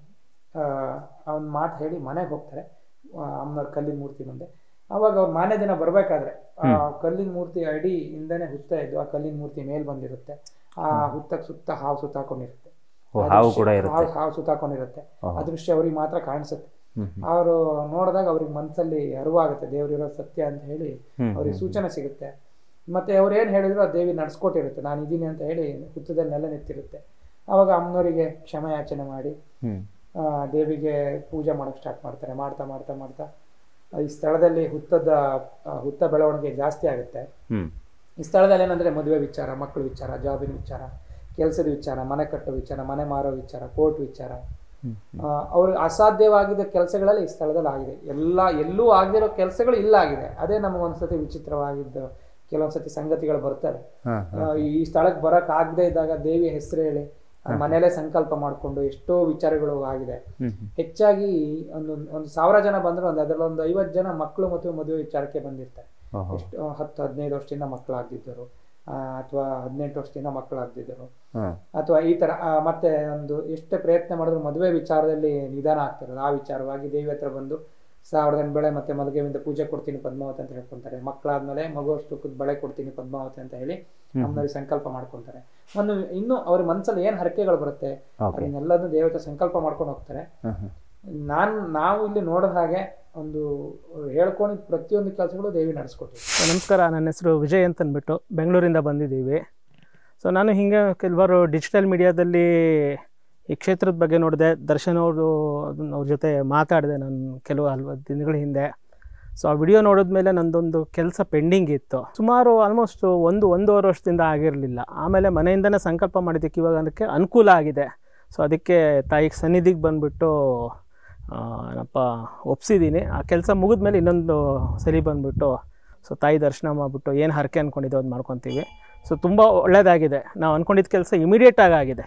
ಅವನ್ ಮಾತು ಹೇಳಿ ಮನೆಗೆ ಹೋಗ್ತಾರೆ ಆ, ಅಮ್ಮನವ್ರ ಕಲ್ಲಿನ ಮೂರ್ತಿ ಮುಂದೆ ಅವಾಗ ಅವ್ರ ಮಾನೇ ದಿನ ಬರ್ಬೇಕಾದ್ರೆ ಆ ಕಲ್ಲಿನ ಮೂರ್ತಿ ಅಡಿ ಇಂದನೇ ಹುತ್ತ ಇದ್ದು ಆ ಕಲ್ಲಿನ ಮೂರ್ತಿ ಮೇಲ್ ಬಂದಿರುತ್ತೆ ಆ ಹುತ್ತಕ್ಕೆ ಸುತ್ತ ಹಾವು ಸುತ್ತಾಕೊಂಡಿರುತ್ತೆ ಓ, ಆ ಹಾವು ದೃಶ್ಯ- ಕೂಡ ಇರುತ್ತೆ. ಹಾವು ಹಾವು ಸುತ್ತಾಕೊಂಡಿರುತ್ತೆ ಓಹೋ. ಆ ದೃಶ್ಯ ಅವ್ರಿಗೆ ಮಾತ್ರ ಕಾಣಿಸುತ್ತೆ ಹ್ಮ್ ಅವರು ನೋಡಿದಾಗ ಅವ್ರಿಗೆ ಮನಸ್ಸಲ್ಲಿ ಅರಿವಾಗುತ್ತೆ ದೇವರಿರೋ ಸತ್ಯ ಅಂತ ಹೇಳಿ ಹ್ಮ್, ಅವ್ರಿಗೆ ಸೂಚನೆ ಸಿಗುತ್ತೆ ಮತ್ತೆ ಅವ್ರು ಏನು ಹೇಳಿದ್ರು ಆ ದೇವಿ ನಡ್ಸ್ಕೊಟ್ಟಿರುತ್ತೆ ನಾನು ಇದ್ದೀನಿ ಅಂತ ಹೇಳಿ ಹುತ್ತದಲ್ಲಿ ನೆಲೆ ನಿಂತಿರುತ್ತೆ ಅವಾಗ ಅಮ್ಮನವರಿಗೆ ಕ್ಷಮೆ ಯಾಚನೆ ಮಾಡಿ ಹ್ಮ್ ಆ, ದೇವಿಗೆ ಪೂಜೆ ಮಾಡೋಕೆ ಸ್ಟಾರ್ಟ್ ಮಾಡ್ತಾರೆ ಮಾಡ್ತಾ ಮಾಡ್ತಾ ಮಾಡ್ತಾ ಈ ಸ್ಥಳದಲ್ಲಿ ಹುತ್ತದ ಆ, ಹುತ್ತ ಬೆಳವಣಿಗೆ ಜಾಸ್ತಿ ಆಗುತ್ತೆ ಹ್ಮ್ ಈ ಸ್ಥಳದಲ್ಲಿ ಏನಂದ್ರೆ ಮದುವೆ ವಿಚಾರ ಮಕ್ಕಳ ವಿಚಾರ ಜಾಬಿನ ವಿಚಾರ ಕೆಲಸದ ವಿಚಾರ ಮನೆ ಕಟ್ಟೋ ವಿಚಾರ ಮನೆ ಮಾರೋ ವಿಚಾರ ಕೋರ್ಟ್ ವಿಚಾರ ಆ, ಅವ್ರಿಗೆ ಅಸಾಧ್ಯವಾಗಿದ್ದ ಕೆಲಸಗಳಲ್ಲಿ ಈ ಸ್ಥಳದಲ್ಲಿ ಆಗಿದೆ ಎಲ್ಲ ಎಲ್ಲೂ ಆಗದಿರೋ ಕೆಲಸಗಳು ಇಲ್ಲ ಆಗಿದೆ ಅದೇ ನಮಗೆ ಒಂದ್ಸತಿ ವಿಚಿತ್ರವಾಗಿದ್ದ ಕೆಲವೊಂದ್ಸತಿ ಸಂಗತಿಗಳು ಬರ್ತವೆ ಹಾ ಆ, ಈ ಸ್ಥಳಕ್ಕೆ ಬರಕ್ ಆಗದೆ ಇದ್ದಾಗ ದೇವಿ ಹೆಸರು ಹೇಳಿ ಆ ಮನೇಲೆ ಸಂಕಲ್ಪ ಮಾಡಿಕೊಂಡು ಎಷ್ಟೋ ವಿಚಾರಗಳು ಆಗಿದೆ ಹ್ಮ್ ಹ್ಮ್ ಹೆಚ್ಚಾಗಿ ಒಂದು ಒಂದು ಸಾವಿರ ಜನ ಬಂದ್ರೆ ಒಂದು ಅದರಲ್ಲಿ ಒಂದು ಐವತ್ತು ಜನ ಮಕ್ಕಳು ಮತ್ತು ಮದುವೆ ವಿಚಾರಕ್ಕೆ ಬಂದಿರ್ತಾರೆ ಓಹೋ ಎಷ್ಟು ಹತ್ತು ಹದಿನೈದು ವರ್ಷದಿಂದ ಮಕ್ಕಳಾಗ್ದಿದ್ದರು ಅಥವಾ ಹದಿನೆಂಟು ವರ್ಷದಿಂದ ಮಕ್ಕಳಾಗ್ದಿದ್ದರು ಹಾ ಅಥವಾ ಈ ತರ ಆ, ಮತ್ತೆ ಒಂದು ಎಷ್ಟೇ ಪ್ರಯತ್ನ ಮಾಡಿದ್ರು ಮದುವೆ ವಿಚಾರದಲ್ಲಿ ನಿಧಾನ ಆಗ್ತಿರೋದು ಆ ವಿಚಾರವಾಗಿ ದೇವಿ ಹತ್ರ ಬಂದು ಸಾವಿರದ ಎಂಟು ಬೆಳೆ ಮತ್ತೆ ಮಲಗೆವಿಂದ ಪೂಜೆ ಕೊಡ್ತೀನಿ ಪದ್ಮಾವತಿ ಅಂತ ಹೇಳ್ಕೊಂತಾರೆ ಮಕ್ಕಳಾದ್ಮೇಲೆ ಮಗು ಅಷ್ಟು ಬಳೆ ಕೊಡ್ತೀನಿ ಪದ್ಮಾವತಿ ಅಂತ ಹೇಳಿ ಅಮ್ಮನವ್ರಿಗೆ ಸಂಕಲ್ಪ ಮಾಡ್ಕೊಂತಾರೆ ಒಂದು ಇನ್ನು ಅವ್ರ ಮನಸ್ಸಲ್ಲಿ ಏನ್ ಹರಕೆಗಳು ಬರುತ್ತೆ ಓಕೆ ಅದನ್ನೆಲ್ಲದನ್ನು ದೇವತೆ ಸಂಕಲ್ಪ ಮಾಡ್ಕೊಂಡು ಹೋಗ್ತಾರೆ ಹ್ಮ್ ಹ್ಮ್ ನಾನ್ ನಾವು ಇಲ್ಲಿ ನೋಡೋ ಹಾಗೆ ಒಂದು ಹೇಳ್ಕೊಂಡಿದ್ದ ಪ್ರತಿಯೊಂದು ಕೆಲಸಗಳು ದೇವಿ ನಡೆಸ್ಕೊಟ್ಟಿವಿ ಸೊ ನಮಸ್ಕಾರ ನನ್ನ ಹೆಸರು ವಿಜಯ್ ಅಂತ ಅಂದ್ಬಿಟ್ಟು ಬೆಂಗಳೂರಿಂದ ಬಂದಿದ್ದೀವಿ ಸೊ ನಾನು ಹಿಂಗೆ ಕೆಲವರು ಡಿಜಿಟಲ್ ಮೀಡಿಯಾದಲ್ಲಿ ಈ ಕ್ಷೇತ್ರದ ಬಗ್ಗೆ ನೋಡಿದೆ ದರ್ಶನ್ ಅವರು ಅದನ್ನ ಅವ್ರ ಜೊತೆ ಮಾತಾಡಿದೆ ನಾನು ಕೆಲವು ಹಲ್ವ ದಿನಗಳ ಹಿಂದೆ ಸೊ ಆ ವಿಡಿಯೋ ನೋಡಿದ್ಮೇಲೆ ನಂದೊಂದು ಕೆಲಸ ಪೆಂಡಿಂಗ್ ಇತ್ತು ಸುಮಾರು ಆಲ್ಮೋಸ್ಟ್ ಒಂದು ಒಂದೂವರೆ ವರ್ಷದಿಂದ ಆಗಿರಲಿಲ್ಲ ಆಮೇಲೆ ಮನೆಯಿಂದನೇ ಸಂಕಲ್ಪ ಮಾಡಿದ್ದಕ್ಕೆ ಇವಾಗ ಅದಕ್ಕೆ ಅನುಕೂಲ ಆಗಿದೆ ಸೊ ಅದಕ್ಕೆ ತಾಯಿಗೆ ಸನ್ನಿಧಿಗೆ ಬಂದುಬಿಟ್ಟು ಏನಪ್ಪ ಒಪ್ಸಿದ್ದೀನಿ ಆ ಕೆಲಸ ಮುಗಿದ್ಮೇಲೆ ಇನ್ನೊಂದು ಸರಿ ಬಂದುಬಿಟ್ಟು ಸೊ ತಾಯಿ ದರ್ಶನ ಮಾಡಿಬಿಟ್ಟು ಏನು ಹರಕೆ ಅಂದ್ಕೊಂಡಿದ್ದೋ ಅದು ಮಾಡ್ಕೊತೀವಿ ಸೊ ತುಂಬ ಒಳ್ಳೆಯದಾಗಿದೆ ನಾವು ಅಂದ್ಕೊಂಡಿದ್ದ ಕೆಲಸ ಇಮಿಡಿಯೇಟಾಗಿ ಆಗಿದೆ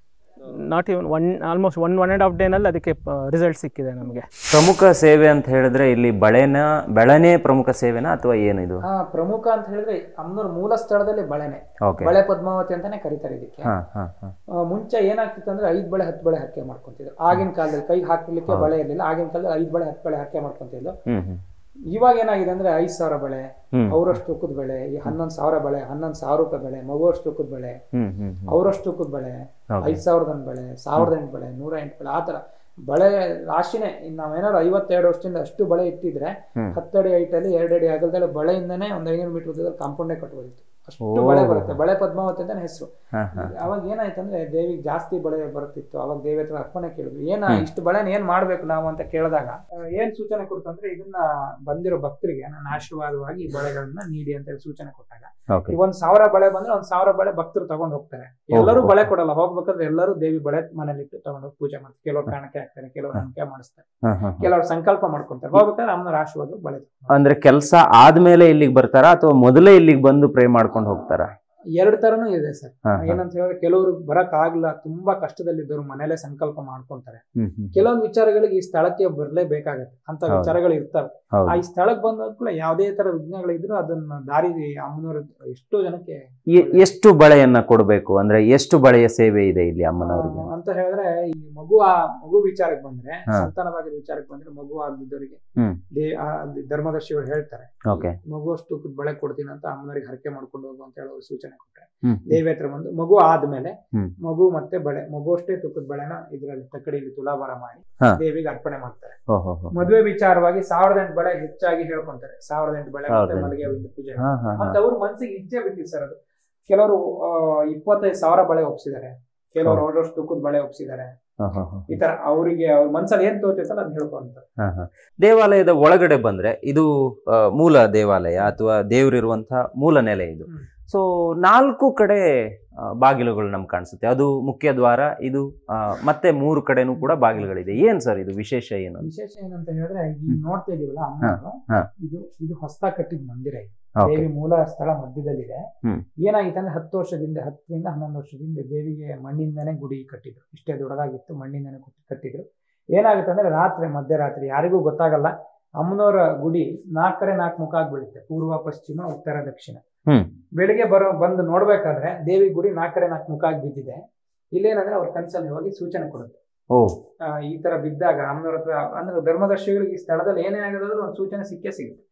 not even one almost one one and half ಡೇನಲ್ಲಿ ಅದಕ್ಕೆ ರಿಸಲ್ಟ್ ಸಿಕ್ಕಿದೆ ನಮಗೆ ಪ್ರಮುಖ ಸೇವೆ ಅಂತ ಹೇಳಿದ್ರೆ ಇಲ್ಲಿ ಬಳೆನ ಬೆಳನೇ ಪ್ರಮುಖ ಸೇವೆನಾ ಅಥವಾ ಏನಿದು ಆ ಪ್ರಮುಖ ಅಂತ ಹೇಳಿದ್ರೆ ಅಮ್ಮನವ್ರ ಮೂಲ ಸ್ಥಳದಲ್ಲಿ ಬಳೆನೆ ಓಕೆ ಬಳೆ ಪದ್ಮಾವತಿ ಅಂತಾನೆ ಕರೀತಾರೆ ಇದಕ್ಕೆ ಹಾ ಹಾ ಹಾ ಆ, ಮುಂಚೆ ಏನಾಗ್ತಿತ್ತು ಅಂದ್ರೆ ಐದ್ ಬಳೆ ಹತ್ತು ಬಳೆ ಹರಕೆ ಮಾಡ್ಕೊಂತಿದ್ರು ಆಗಿನ ಕಾಲದಲ್ಲಿ ಕೈಗೆ ಹಾಕ್ಲಿಕ್ಕೆ ಬಳೆ ಇರಲಿಲ್ಲ ಆಗಿನ ಕಾಲದಲ್ಲಿ ಐದ್ ಬಳೆ ಹತ್ತು ಬಳೆ ಹರಕೆ ಮಾಡ್ಕೊಂತಿದ್ರು ಹ್ಮ್ ಹ್ಮ್ ಇವಾಗ ಏನಾಗಿದೆ ಅಂದ್ರೆ ಐದ್ ಸಾವಿರ ಬಳೆ ಹ್ಮ್. ಅವರಷ್ಟು ತೂಕದ ಬೆಳೆ ಈ ಹನ್ನೊಂದು ಸಾವಿರ ಬೆಳೆ ಹನ್ನೊಂದು ಸಾವಿರ ರೂಪಾಯಿ ಬೆಳೆ ಮಗುವಷ್ಟು ತೂಕದ ಬೆಳೆ ಹ್ಮ್ ಹ್ಮ್ ಹ್ಮ್ ಅವರಷ್ಟು ತೂಕದ ಬೆಳೆ Okay. ಐದ್ ಸಾವಿರದ ಒಂದ್ ಬೆಳೆ ಸಾವಿರದ ಎಂಟು ಬೆಳೆ ನೂರ ಎಂಟು ಬೆಳೆ ಆತರ ಬಳೆ ರಾಶಿನೇ ಇನ್ನು ನಾವೇನಾದ್ರು ಐವತ್ತೆರಡು ವರ್ಷದಿಂದ ಅಷ್ಟು ಬಳೆ ಇಟ್ಟಿದ್ರೆ ಹ್ಮ್. ಹತ್ತಡಿ ಹೈಟಲ್ಲಿ ಎರಡು ಅಡಿ ಅಗಲದಲ್ಲಿ ಬಳೆಯಿಂದನೇ ಒಂದ್ ಐನೂರು ಮೀಟರ್ ಉದ್ದದಲ್ಲಿ ಕಾಂಪೌಂಡೇ ಕಟ್ಬೋದಿತ್ತು ಅಷ್ಟು ಓ. ಬಳೆ ಬರುತ್ತೆ ಬಳೆ ಪದ್ಮಾವತಿ ಅಂತಾನೆ ಹೆಸರು ಹಾ ಹಾ ಅವಾಗ ಏನಾಯ್ತಂದ್ರೆ ದೇವಿಗೆ ಜಾಸ್ತಿ ಬಳೆ ಬರ್ತಿತ್ತು ಅವಾಗ ದೇವಿ ಹತ್ರ ಅರ್ಪಣೆ ಕೇಳಿದ್ವಿ ಏನ ಇಷ್ಟು ಬಳೆನ ಏನ್ ಮಾಡ್ಬೇಕು ನಾವು ಅಂತ ಕೇಳಿದಾಗ ಆ, ಏನ್ ಸೂಚನೆ ಕೊಡ್ತಂದ್ರೆ ಇದನ್ನ ಬಂದಿರೋ ಭಕ್ತರಿಗೆ ನಾನು ಆಶೀರ್ವಾದವಾಗಿ ಈ ಬಳೆಗಳನ್ನ ನೀಡಿ ಅಂತ ಹೇಳಿ ಸೂಚನೆ ಕೊಟ್ಟಾಗ ಓಕೆ ಈಗ ಒಂದ್ ಸಾವಿರ ಬಳೆ ಬಂದ್ರೆ ಒಂದ್ ಸಾವಿರ ಬಳೆ ಭಕ್ತರು ತಗೊಂಡ್ ಹೋಗ್ತಾರೆ ಎಲ್ಲರೂ ಬಳೆ ಕೊಡಲ್ಲ ಹೋಗ್ಬೇಕಾದ್ರೆ ಎಲ್ಲರೂ ದೇವಿ ಬಳೆ ಮನೇಲಿ ಇಟ್ಟು ತಗೊಂಡು ಹೋಗಿ ಪೂಜೆ ಮಾಡ್ತಾರೆ ಕೆಲವ್ರು ಕಾಣಿಕೆ ಹಾಕ್ತಾರೆ ಕೆಲವ್ರು ಅಣಿಕೆ ಮಾಡಿಸ್ತಾರೆ ಹಾ ಹಾ ಹಾ. ಕೆಲವ್ರು ಸಂಕಲ್ಪ ಮಾಡ್ಕೊಂತಾರೆ ಹೋಗ್ಬೇಕಾದ್ರೆ ಅಮ್ಮನವ್ರ ಆಶೀರ್ವಾದ ಬಳೆ ತಗೊಂಡು ಅಂದ್ರೆ ಕೆಲಸ ಆದ್ಮೇಲೆ ಇಲ್ಲಿಗೆ ಬರ್ತಾರಾ ಅಥವಾ ಮೊದಲೇ ಇಲ್ಲಿಗೆ ಬಂದು ಪ್ರೇ ಮಾಡ್ಕೊಂಡು ಹೋಗ್ತಾರಾ ಎರಡು ತರನು ಇದೆ ಸರ್ ಹಾ ಹಾ. ಏನಂತ ಹೇಳಿದ್ರೆ ಕೆಲವರು ಬರಕ್ ಆಗ್ಲಿಲ್ಲ ತುಂಬಾ ಕಷ್ಟದಲ್ಲಿದ್ದವರು ಮನೇಲೆ ಸಂಕಲ್ಪ ಮಾಡ್ಕೊಂತಾರೆ ಹ್ಮ್ ಹ್ಮ್ ಕೆಲವೊಂದು ವಿಚಾರಗಳಿಗೆ ಈ ಸ್ಥಳಕ್ಕೆ ಬರ್ಲೇಬೇಕಾಗತ್ತೆ ಅಂತ ಹೌದು. ವಿಚಾರಗಳು ಇರ್ತವೆ ಹೌದು ಆ ಈ ಸ್ಥಳಕ್ಕೆ ಬಂದ ಕೂಡ ಯಾವುದೇ ತರ ವಿಘ್ನಗಳಿದ್ರು ಅದನ್ನ ದಾರಿ ಅಮ್ಮನವ್ರ ಎಷ್ಟೋ ಜನಕ್ಕೆ ಎ- ಎಷ್ಟು ಬಳೆಯನ್ನ ಕೊಡಬೇಕು ಅಂದ್ರೆ ಎಷ್ಟು ಬಳೆಯ ಸೇವೆ ಇದೆ ಇಲ್ಲಿ ಅಮ್ಮನವರಿಗೆ ಆ, ಅಂತ ಹೇಳಿದ್ರೆ ಈ ಮಗು ಆ ಮಗು ವಿಚಾರಕ್ಕೆ ಬಂದ್ರೆ ಹಾ. ಸಂತಾನವಾಗಿದ್ದ ವಿಚಾರಕ್ಕೆ ಬಂದ್ರೆ ಮಗು ಆಗದಿದ್ದವರಿಗೆ ಹ್ಮ್. ದೇ ಆ ಅಲ್ಲಿ ಧರ್ಮದರ್ಶಿಗಳು ಹೇಳ್ತಾರೆ ಓಕೆ ಮಗು ಅಷ್ಟು ತೂಕದ ಬಳೆ ಕೊಡ್ತೀನಿ ಅಂತ ಅಮ್ಮನವ್ರಿಗೆ ಹರಕೆ ಮಾಡ್ಕೊಂಡು ಹೋಗು ಅಂತ ಹೇಳೋ ಸೂಚನೆ ಕೊಟ್ರೆ ಹ್ಮ್ ದೇವಿ ಹತ್ರ ಬಂದು ಮಗು ಆದ್ಮೇಲೆ ಹ್ಮ್. ಮಗು ಮತ್ತೆ ಬಳೆ ಮಗು ಅಷ್ಟೇ ತೂಕದ ಬಳೆನ ಇದ್ರಲ್ಲಿ ತಕ್ಕಡಿಯಲ್ಲಿ ತುಲಾಭಾರ ಮಾಡಿ ಹಾ. ದೇವಿಗೆ ಅರ್ಪಣೆ ಮಾಡ್ತಾರೆ ಓಹೋ ಹೋ ಮದುವೆ ವಿಚಾರವಾಗಿ ಸಾವಿರದ ಎಂಟು ಬಳೆ ಹೆಚ್ಚಾಗಿ ಹೇಳ್ಕೊಂತಾರೆ ಸಾವಿರದ ಎಂಟು ಬಳೆ ಮತ್ತೆ ಸಾವಿರದ ಎಂಟು. ಮಲ್ಲಿಗೆ ಹೂವಿಂದ ಪೂಜೆ ಹಾ ಹಾ ಹಾ ಮತ್ತೆ ಅವ್ರ ಮನ್ಸಿಗೆ ಇಚ್ಛೆ ಬಿಟ್ಟಿದೆ ಸರ್ ಅದು ಕೆಲವರು ಆ, ಇಪ್ಪತ್ತೈದು ಸಾವಿರ ಬಳೆ ಒಪ್ಸಿದ್ದಾರೆ ಕೆಲವರು ಅವರಷ್ಟು ತೂಕದ ಬಳೆ ಒಪ್ಸಿದ್ದಾರೆ ಹಾ ಹಾ ಹಾ ಈ ತರ ಅವರಿಗೆ ಅವ್ರ ಮನ್ಸಲ್ಲಿ ಏನ್ ತೋರ್ತೈತಲ್ಲ ಅದ್ ಹೇಳ್ಕೊಂತಾರೆ ಹಾ, ಹಾ. ದೇವಾಲಯದ ಒಳಗಡೆ ಬಂದ್ರೆ ಇದು ಆ, ಮೂಲ ದೇವಾಲಯ ಅಥವಾ ದೇವರಿರುವಂತಹ ಮೂಲ ನೆಲೆ ಇದು ಹ್ಮ್. ಸೊ ನಾಲ್ಕು ಕಡೆ ಆ, ಬಾಗಿಲುಗಳು ನಮ್ಗೆ ಕಾಣಿಸುತ್ತೆ ಅದು ಮುಖ್ಯ ದ್ವಾರ ಇದು ಆ, ಮತ್ತೆ ಮೂರು ಕಡೆನೂ ಕೂಡ ಬಾಗಿಲುಗಳಿದೆ ಏನ್ ಸರ್ ಇದು ವಿಶೇಷ ಏನು ವಿಶೇಷ ಏನಂತ ಹೇಳಿದ್ರೆ ಈಗ ನೋಡ್ತಾ ಇದೀವಲ್ಲ ಅಮ್ಮನವರು ಹಾ. ಇದು ಇದು ಹೊಸದಾಗಿ ಕಟ್ಟಿದ ಮಂದಿರ ಇದು ಓಕೆ ದೇವಿ ಮೂಲ ಸ್ಥಳ ಮಧ್ಯದಲ್ಲಿದೆ ಹ್ಮ್. ಏನಾಗಿತ್ತು ಅಂದ್ರೆ ಹತ್ತು ವರ್ಷದಿಂದ ಹತ್ತರಿಂದ ಹನ್ನೊಂದು ವರ್ಷದಿಂದ ದೇವಿಗೆ ಮಣ್ಣಿಂದನೇ ಗುಡಿ ಕಟ್ಟಿದ್ರು ಇಷ್ಟೇ ದೊಡ್ಡದಾಗಿತ್ತು ಮಣ್ಣಿಂದನೇ ಕುಟ್ಟಿ- ಕಟ್ಟಿದ್ರು ಏನಾಗುತ್ತೆ ಅಂದ್ರೆ ರಾತ್ರಿ ಮಧ್ಯರಾತ್ರಿ ಯಾರಿಗೂ ಗೊತ್ತಾಗಲ್ಲ ಅಮ್ಮನವರ ಗುಡಿ ನಾಲ್ಕು ಕಡೆ ನಾಲ್ಕು ಮುಖ ಆಗಿ ಬೀಳುತ್ತೆ ಪೂರ್ವ ಪಶ್ಚಿಮ ಉತ್ತರ ದಕ್ಷಿಣ ಹ್ಮ್. ಬೆಳಿಗ್ಗೆ ಬರೋ ಬಂದು ನೋಡ್ಬೇಕಾದ್ರೆ ದೇವಿ ಗುಡಿ ನಾಲ್ಕು ಕಡೆ ನಾಲ್ಕು ಮುಖ ಆಗಿ ಬಿದ್ದಿದೆ ಇಲ್ಲೇನಂದ್ರೆ ಅವ್ರ ಕನ್ಸಲ್ಲಿ ಹೋಗಿ ಸೂಚನೆ ಕೊಡುತ್ತೆ ಓ ಆ, ಈ ತರ ಬಿದ್ದಾಗ ಅಮ್ಮನವ್ರ ಹತ್ರ ಅಂದ್ರೆ ಧರ್ಮದರ್ಶಿಗಳಿಗೆ ಈ ಸ್ಥಳದಲ್ಲಿ ಏನೇ ಆಗೋದಾದ್ರೂ ಒಂದು ಸೂಚನೆ ಸಿಕ್ಕೇ ಸಿಗುತ್ತೆ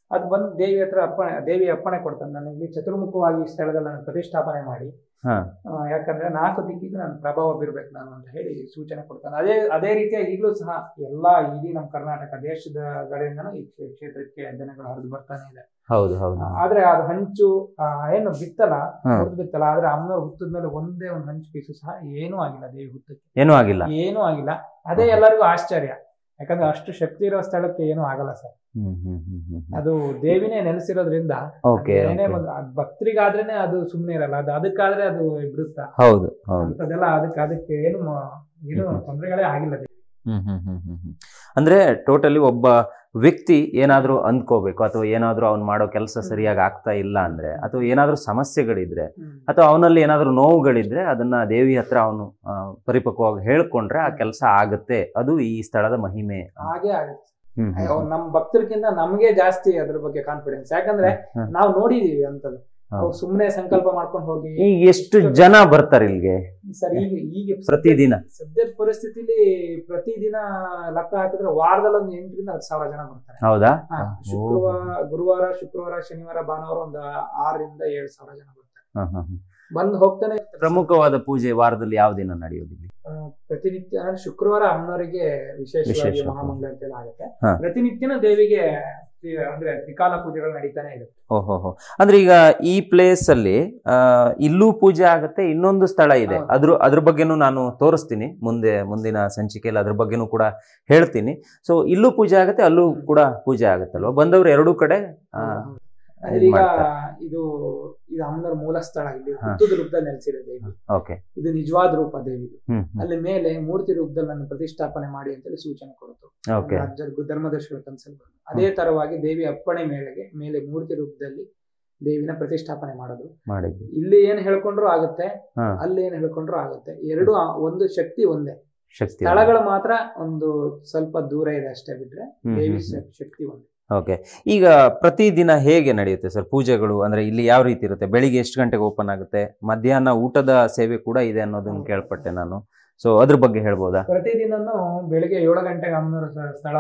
ಅದು ಬಂದು ದೇವಿ ಹತ್ರ ಅಪ್ಪಣೆ ದೇವಿ ಅಪ್ಪಣೆ ಕೊಡ್ತಾನೆ ನಾನು ಇಲ್ಲಿ ಚತುರ್ಮುಖವಾಗಿ ಈ ಸ್ಥಳದಲ್ಲಿ ನಾನು ಪ್ರತಿಷ್ಠಾಪನೆ ಮಾಡಿ ಹಾ. ಆ, ಯಾಕಂದ್ರೆ ನಾಲ್ಕು ದಿಕ್ಕಿಗೆ ನಾನು ಪ್ರಭಾವ ಬೀರ್ಬೇಕು ನಾನು ಅಂತ ಹೇಳಿ ಸೂಚನೆ ಕೊಡ್ತಾನೆ ಅದೇ ಅದೇ ರೀತಿಯಾಗಿ ಈಗಲೂ ಸಹ ಎಲ್ಲಾ ಇಡೀ ನಮ್ಮ ಕರ್ನಾಟಕ ದೇಶದ ಕಡೆಯಿಂದನೂ ಈ ಕ್ಷೇ- ಕ್ಷೇತ್ರಕ್ಕೆ ಜನಗಳು ಹರಿದು ಬರ್ತಾನೆ ಇದೆ ಹೌದು ಹೌದು ಆದ್ರೆ ಅದು ಹಂಚು ಆ, ಏನು ಬಿತ್ತಲ್ಲ ಹ್ಮ್. ಹೊರದು ಬಿತ್ತಲ್ಲ ಆದ್ರೆ ಅಮ್ಮನವ್ರು ಹುತ್ತದ ಮೇಲೆ ಒಂದೇ ಒಂದು ಹಂಚು ಪೀಸು ಸಹ ಏನೂ ಆಗಿಲ್ಲ ದೇವಿ ಹುತ್ತಕ್ಕೆ ಏನೂ ಆಗಿಲ್ಲ ಏನೂ ಆಗಿಲ್ಲ ಅದೇ ಎಲ್ಲರಿಗೂ ಆಶ್ಚರ್ಯ ಯಾಕಂದ್ರೆ ಅಷ್ಟು ಶಕ್ತಿ ಇರೋ ಸ್ಥಳಕ್ಕೆ ಏನೂ ಆಗಲ್ಲ ಸರ್ ಹ್ಮ್ ಹ್ಮ್ ಹ್ಮ್ ಹ್ಮ್ ಹ್ಮ್ ಅದು ದೇವಿನೇ ನೆಲೆಸಿರೋದ್ರಿಂದ ಓಕೆ ಅದು ಏನೇ ಬಂದ್ರು ಅದ್ ಭಕ್ತರಿಗಾದ್ರೇನೆ ಅದು ಸುಮ್ನೆ ಇರಲ್ಲ ಅದು ಅದಕ್ಕಾದ್ರೆ ಅದು ಬಿಡುತ್ತಾ ಹೌದು ಹೌದು ಅಂತದೆಲ್ಲ ಅದಕ್ಕೆ ಅದಕ್ಕೆ ಏನು ಮ- ಏನು ಹ್ಮ್. ತೊಂದರೆಗಳೇ ಆಗಿಲ್ಲ ದೇವಿ. ಹ್ಮ್ ಹ್ಮ್ ಹ್ಮ್ ಹ್ಮ್ ಹ್ಮ್. ಅಂದ್ರೆ ಟೋಟಲಿ ಒಬ್ಬ ವ್ಯಕ್ತಿ ಏನಾದ್ರೂ ಅಂದ್ಕೋಬೇಕು ಅಥವಾ ಏನಾದ್ರೂ ಅವ್ನು ಮಾಡೋ ಕೆಲಸ ಸರಿಯಾಗಿ ಆಗ್ತಾ ಇಲ್ಲ ಅಂದ್ರೆ ಅಥವಾ ಏನಾದ್ರೂ ಸಮಸ್ಯೆಗಳಿದ್ರೆ ಅಥವಾ ಅವನಲ್ಲಿ ಏನಾದ್ರೂ ನೋವುಗಳಿದ್ರೆ ಅದನ್ನ ದೇವಿ ಹತ್ರ ಅವನು ಪರಿಪಕ್ವವಾಗಿ ಹೇಳ್ಕೊಂಡ್ರೆ ಆ ಕೆಲಸ ಆಗುತ್ತೆ ಅದು ಈ ಸ್ಥಳದ ಮಹಿಮೆ ಹಾಗೆ ಆಗುತ್ತೆ ಹ್ಮ್ ಹ್ಮ್ ಅವ್ರು ನಮ್ ಭಕ್ತರಿಗಿಂತ ನಮ್ಗೆ ಜಾಸ್ತಿ ಅದ್ರ ಬಗ್ಗೆ ಕಾನ್ಫಿಡೆನ್ಸ್ ಯಾಕಂದ್ರೆ ಹ್ಮ್. ನಾವು ನೋಡಿದೀವಿ ಅಂತದ್ದು ಹೌದು. ಅವ್ರು ಸುಮ್ನೆ ಸಂಕಲ್ಪ ಮಾಡ್ಕೊಂಡು ಹೋಗಿ ಈಗ ಎಷ್ಟು ಜನ ಬರ್ತಾರೆ ಇಲ್ಲಿಗೆ ಸರ್ ಈಗ ಈಗ ಪ್ರತಿದಿನ ಸದ್ಯದ ಪರಿಸ್ಥಿತಿಲಿ ಪ್ರತಿದಿನ ಲೆಕ್ಕ ಹಾಕಿದ್ರೆ ವಾರದಲ್ಲಿ ಒಂದು ಎಂಟರಿಂದ ಹತ್ತು ಸಾವಿರ ಜನ ಬರ್ತಾರೆ ಹೌದಾ ಹಾ, ಓ. ಶುಕ್ರವಾರ ಗುರುವಾರ ಶುಕ್ರವಾರ ಶನಿವಾರ ಭಾನುವಾರ ಒಂದು ಆರರಿಂದ ಏಳು ಸಾವಿರ ಜನ ಬರ್ತಾರೆ ಹ, ಹ, ಹ. ಬಂದು ಹೋಗ್ತಾನೆ ಇರ್ತಾರೆ. ಪ್ರಮುಖವಾದ ಪೂಜೆ ವಾರದಲ್ಲಿ ಯಾವ ದಿನ ನಡೆಯೋದು ಇಲ್ಲಿ ಆ, ಪ್ರತಿನಿತ್ಯ ಅಂದ್ರೆ ಶುಕ್ರವಾರ ಅಮ್ಮನವರಿಗೆ ವಿಶೇಷವಾಗಿ ವಿಶೇಷ. ಮಹಾಮಂಗಳ ಅಂತ ಆಗುತ್ತೆ ಹಾ. ಪ್ರತಿನಿತ್ಯನೂ ದೇವಿಗೆ ಶ್ರೀ- ಅಂದ್ರೆ ತ್ರಿಕಾಲ ಪೂಜೆಗಳು ನಡೀತಾನೆ ಇದೆ ಓಹೋ ಹೋ ಅಂದ್ರೆ ಈಗ ಈ ಪ್ಲೇಸ್ ಅಲ್ಲಿ ಆ, ಇಲ್ಲೂ ಪೂಜೆ ಆಗುತ್ತೆ ಇನ್ನೊಂದು ಸ್ಥಳ ಇದೆ ಹೌದು. ಅದ್ರ ಅದ್ರ ಬಗ್ಗೆನೂ ನಾನು ತೋರಿಸ್ತೀನಿ ಮುಂದೆ ಮುಂದಿನ ಸಂಚಿಕೆಯಲ್ಲಿ ಅದ್ರ ಬಗ್ಗೆನೂ ಕೂಡ ಹೇಳ್ತೀನಿ ಸೊ ಇಲ್ಲೂ ಪೂಜೆ ಆಗುತ್ತೆ ಅಲ್ಲೂ ಕೂಡ ಪೂಜೆ ಆಗುತ್ತಲ್ವಾ ಬಂದವರು ಎರಡೂ ಕಡೆ ಆ, ಅಂದ್ರೆ ಇದ್ ಈಗ ಮಾಡ್ತಾರೆ. ಇದು ಇದು ಅಮ್ಮನವ್ರ ಮೂಲ ಸ್ಥಳ ಇಲ್ಲಿ ಹಾ. ಹುತ್ತದ ರೂಪದಲ್ಲಿ ನೆಲೆಸಿದೆ ದೇವಿ ಓಕೆ ಇದು ನಿಜವಾದ ರೂಪ ದೇವಿದು ಹ್ಮ್ ಹ್ಮ್. ಅಲ್ಲಿ ಮೇಲೆ ಮೂರ್ತಿ ರೂಪದಲ್ಲಿ ನನ್ನ ಪ್ರತಿಷ್ಠಾಪನೆ ಮಾಡಿ ಅಂತೇಳಿ ಸೂಚನೆ ಕೊಡ್ತು ಓಕೆ ರಾಜ್ಯದ ಧರ್ಮದರ್ಶಿಗಳ ಕನ್ಸಲ್ ಬಂತು ಅದೇ ತರವಾಗಿ ದೇವಿ ಅಪ್ಪಣೆ ಮೇರೆಗೆ ಮೇಲೆ ಮೂರ್ತಿ ರೂಪದಲ್ಲಿ ದೇವಿನ ಪ್ರತಿಷ್ಠಾಪನೆ ಮಾಡೋದು ಮಾಡಿದ್ವಿ ಇಲ್ಲಿ ಏನ್ ಹೇಳ್ಕೊಂಡ್ರು ಆಗುತ್ತೆ ಹಾ. ಅಲ್ಲಿ ಏನ್ ಹೇಳ್ಕೊಂಡ್ರು ಆಗುತ್ತೆ ಎರಡು ಆ- ಒಂದು ಶಕ್ತಿ ಒಂದೇ ಶಕ್ತಿ ಸ್ಥಳಗಳು ಮಾತ್ರ ಒಂದು ಸ್ವಲ್ಪ ದೂರ ಇದೆ ಅಷ್ಟೇ ಬಿಟ್ರೆ ಹ್ಮ್, ದೇವಿ ಹ್ಮ್, ಹ್ಮ್. ಶ- ಶಕ್ತಿ ಒಂದೇ ಓಕೆ ಈಗ ಪ್ರತಿದಿನ ಹೇಗೆ ನಡೆಯುತ್ತೆ ಸರ್ ಪೂಜೆಗಳು ಅಂದ್ರೆ ಇಲ್ಲಿ ಯಾವ ರೀತಿ ಇರುತ್ತೆ ಬೆಳಿಗ್ಗೆ ಎಷ್ಟು ಗಂಟೆಗೆ ಓಪನ್ ಆಗುತ್ತೆ ಮಧ್ಯಾಹ್ನ ಊಟದ ಸೇವೆ ಕೂಡ ಇದೆ ಅನ್ನೋದನ್ನ ಕೇಳ್ಪಟ್ಟೆ ನಾನು ಸೊ ಅದ್ರ ಬಗ್ಗೆ ಹೇಳ್ಬೋದಾ ಪ್ರತಿದಿನನೂ ಬೆಳಿಗ್ಗೆ ಏಳು ಗಂಟೆಗೆ ಅಮ್ಮನವರ ಸ- ಸ್ಥಳ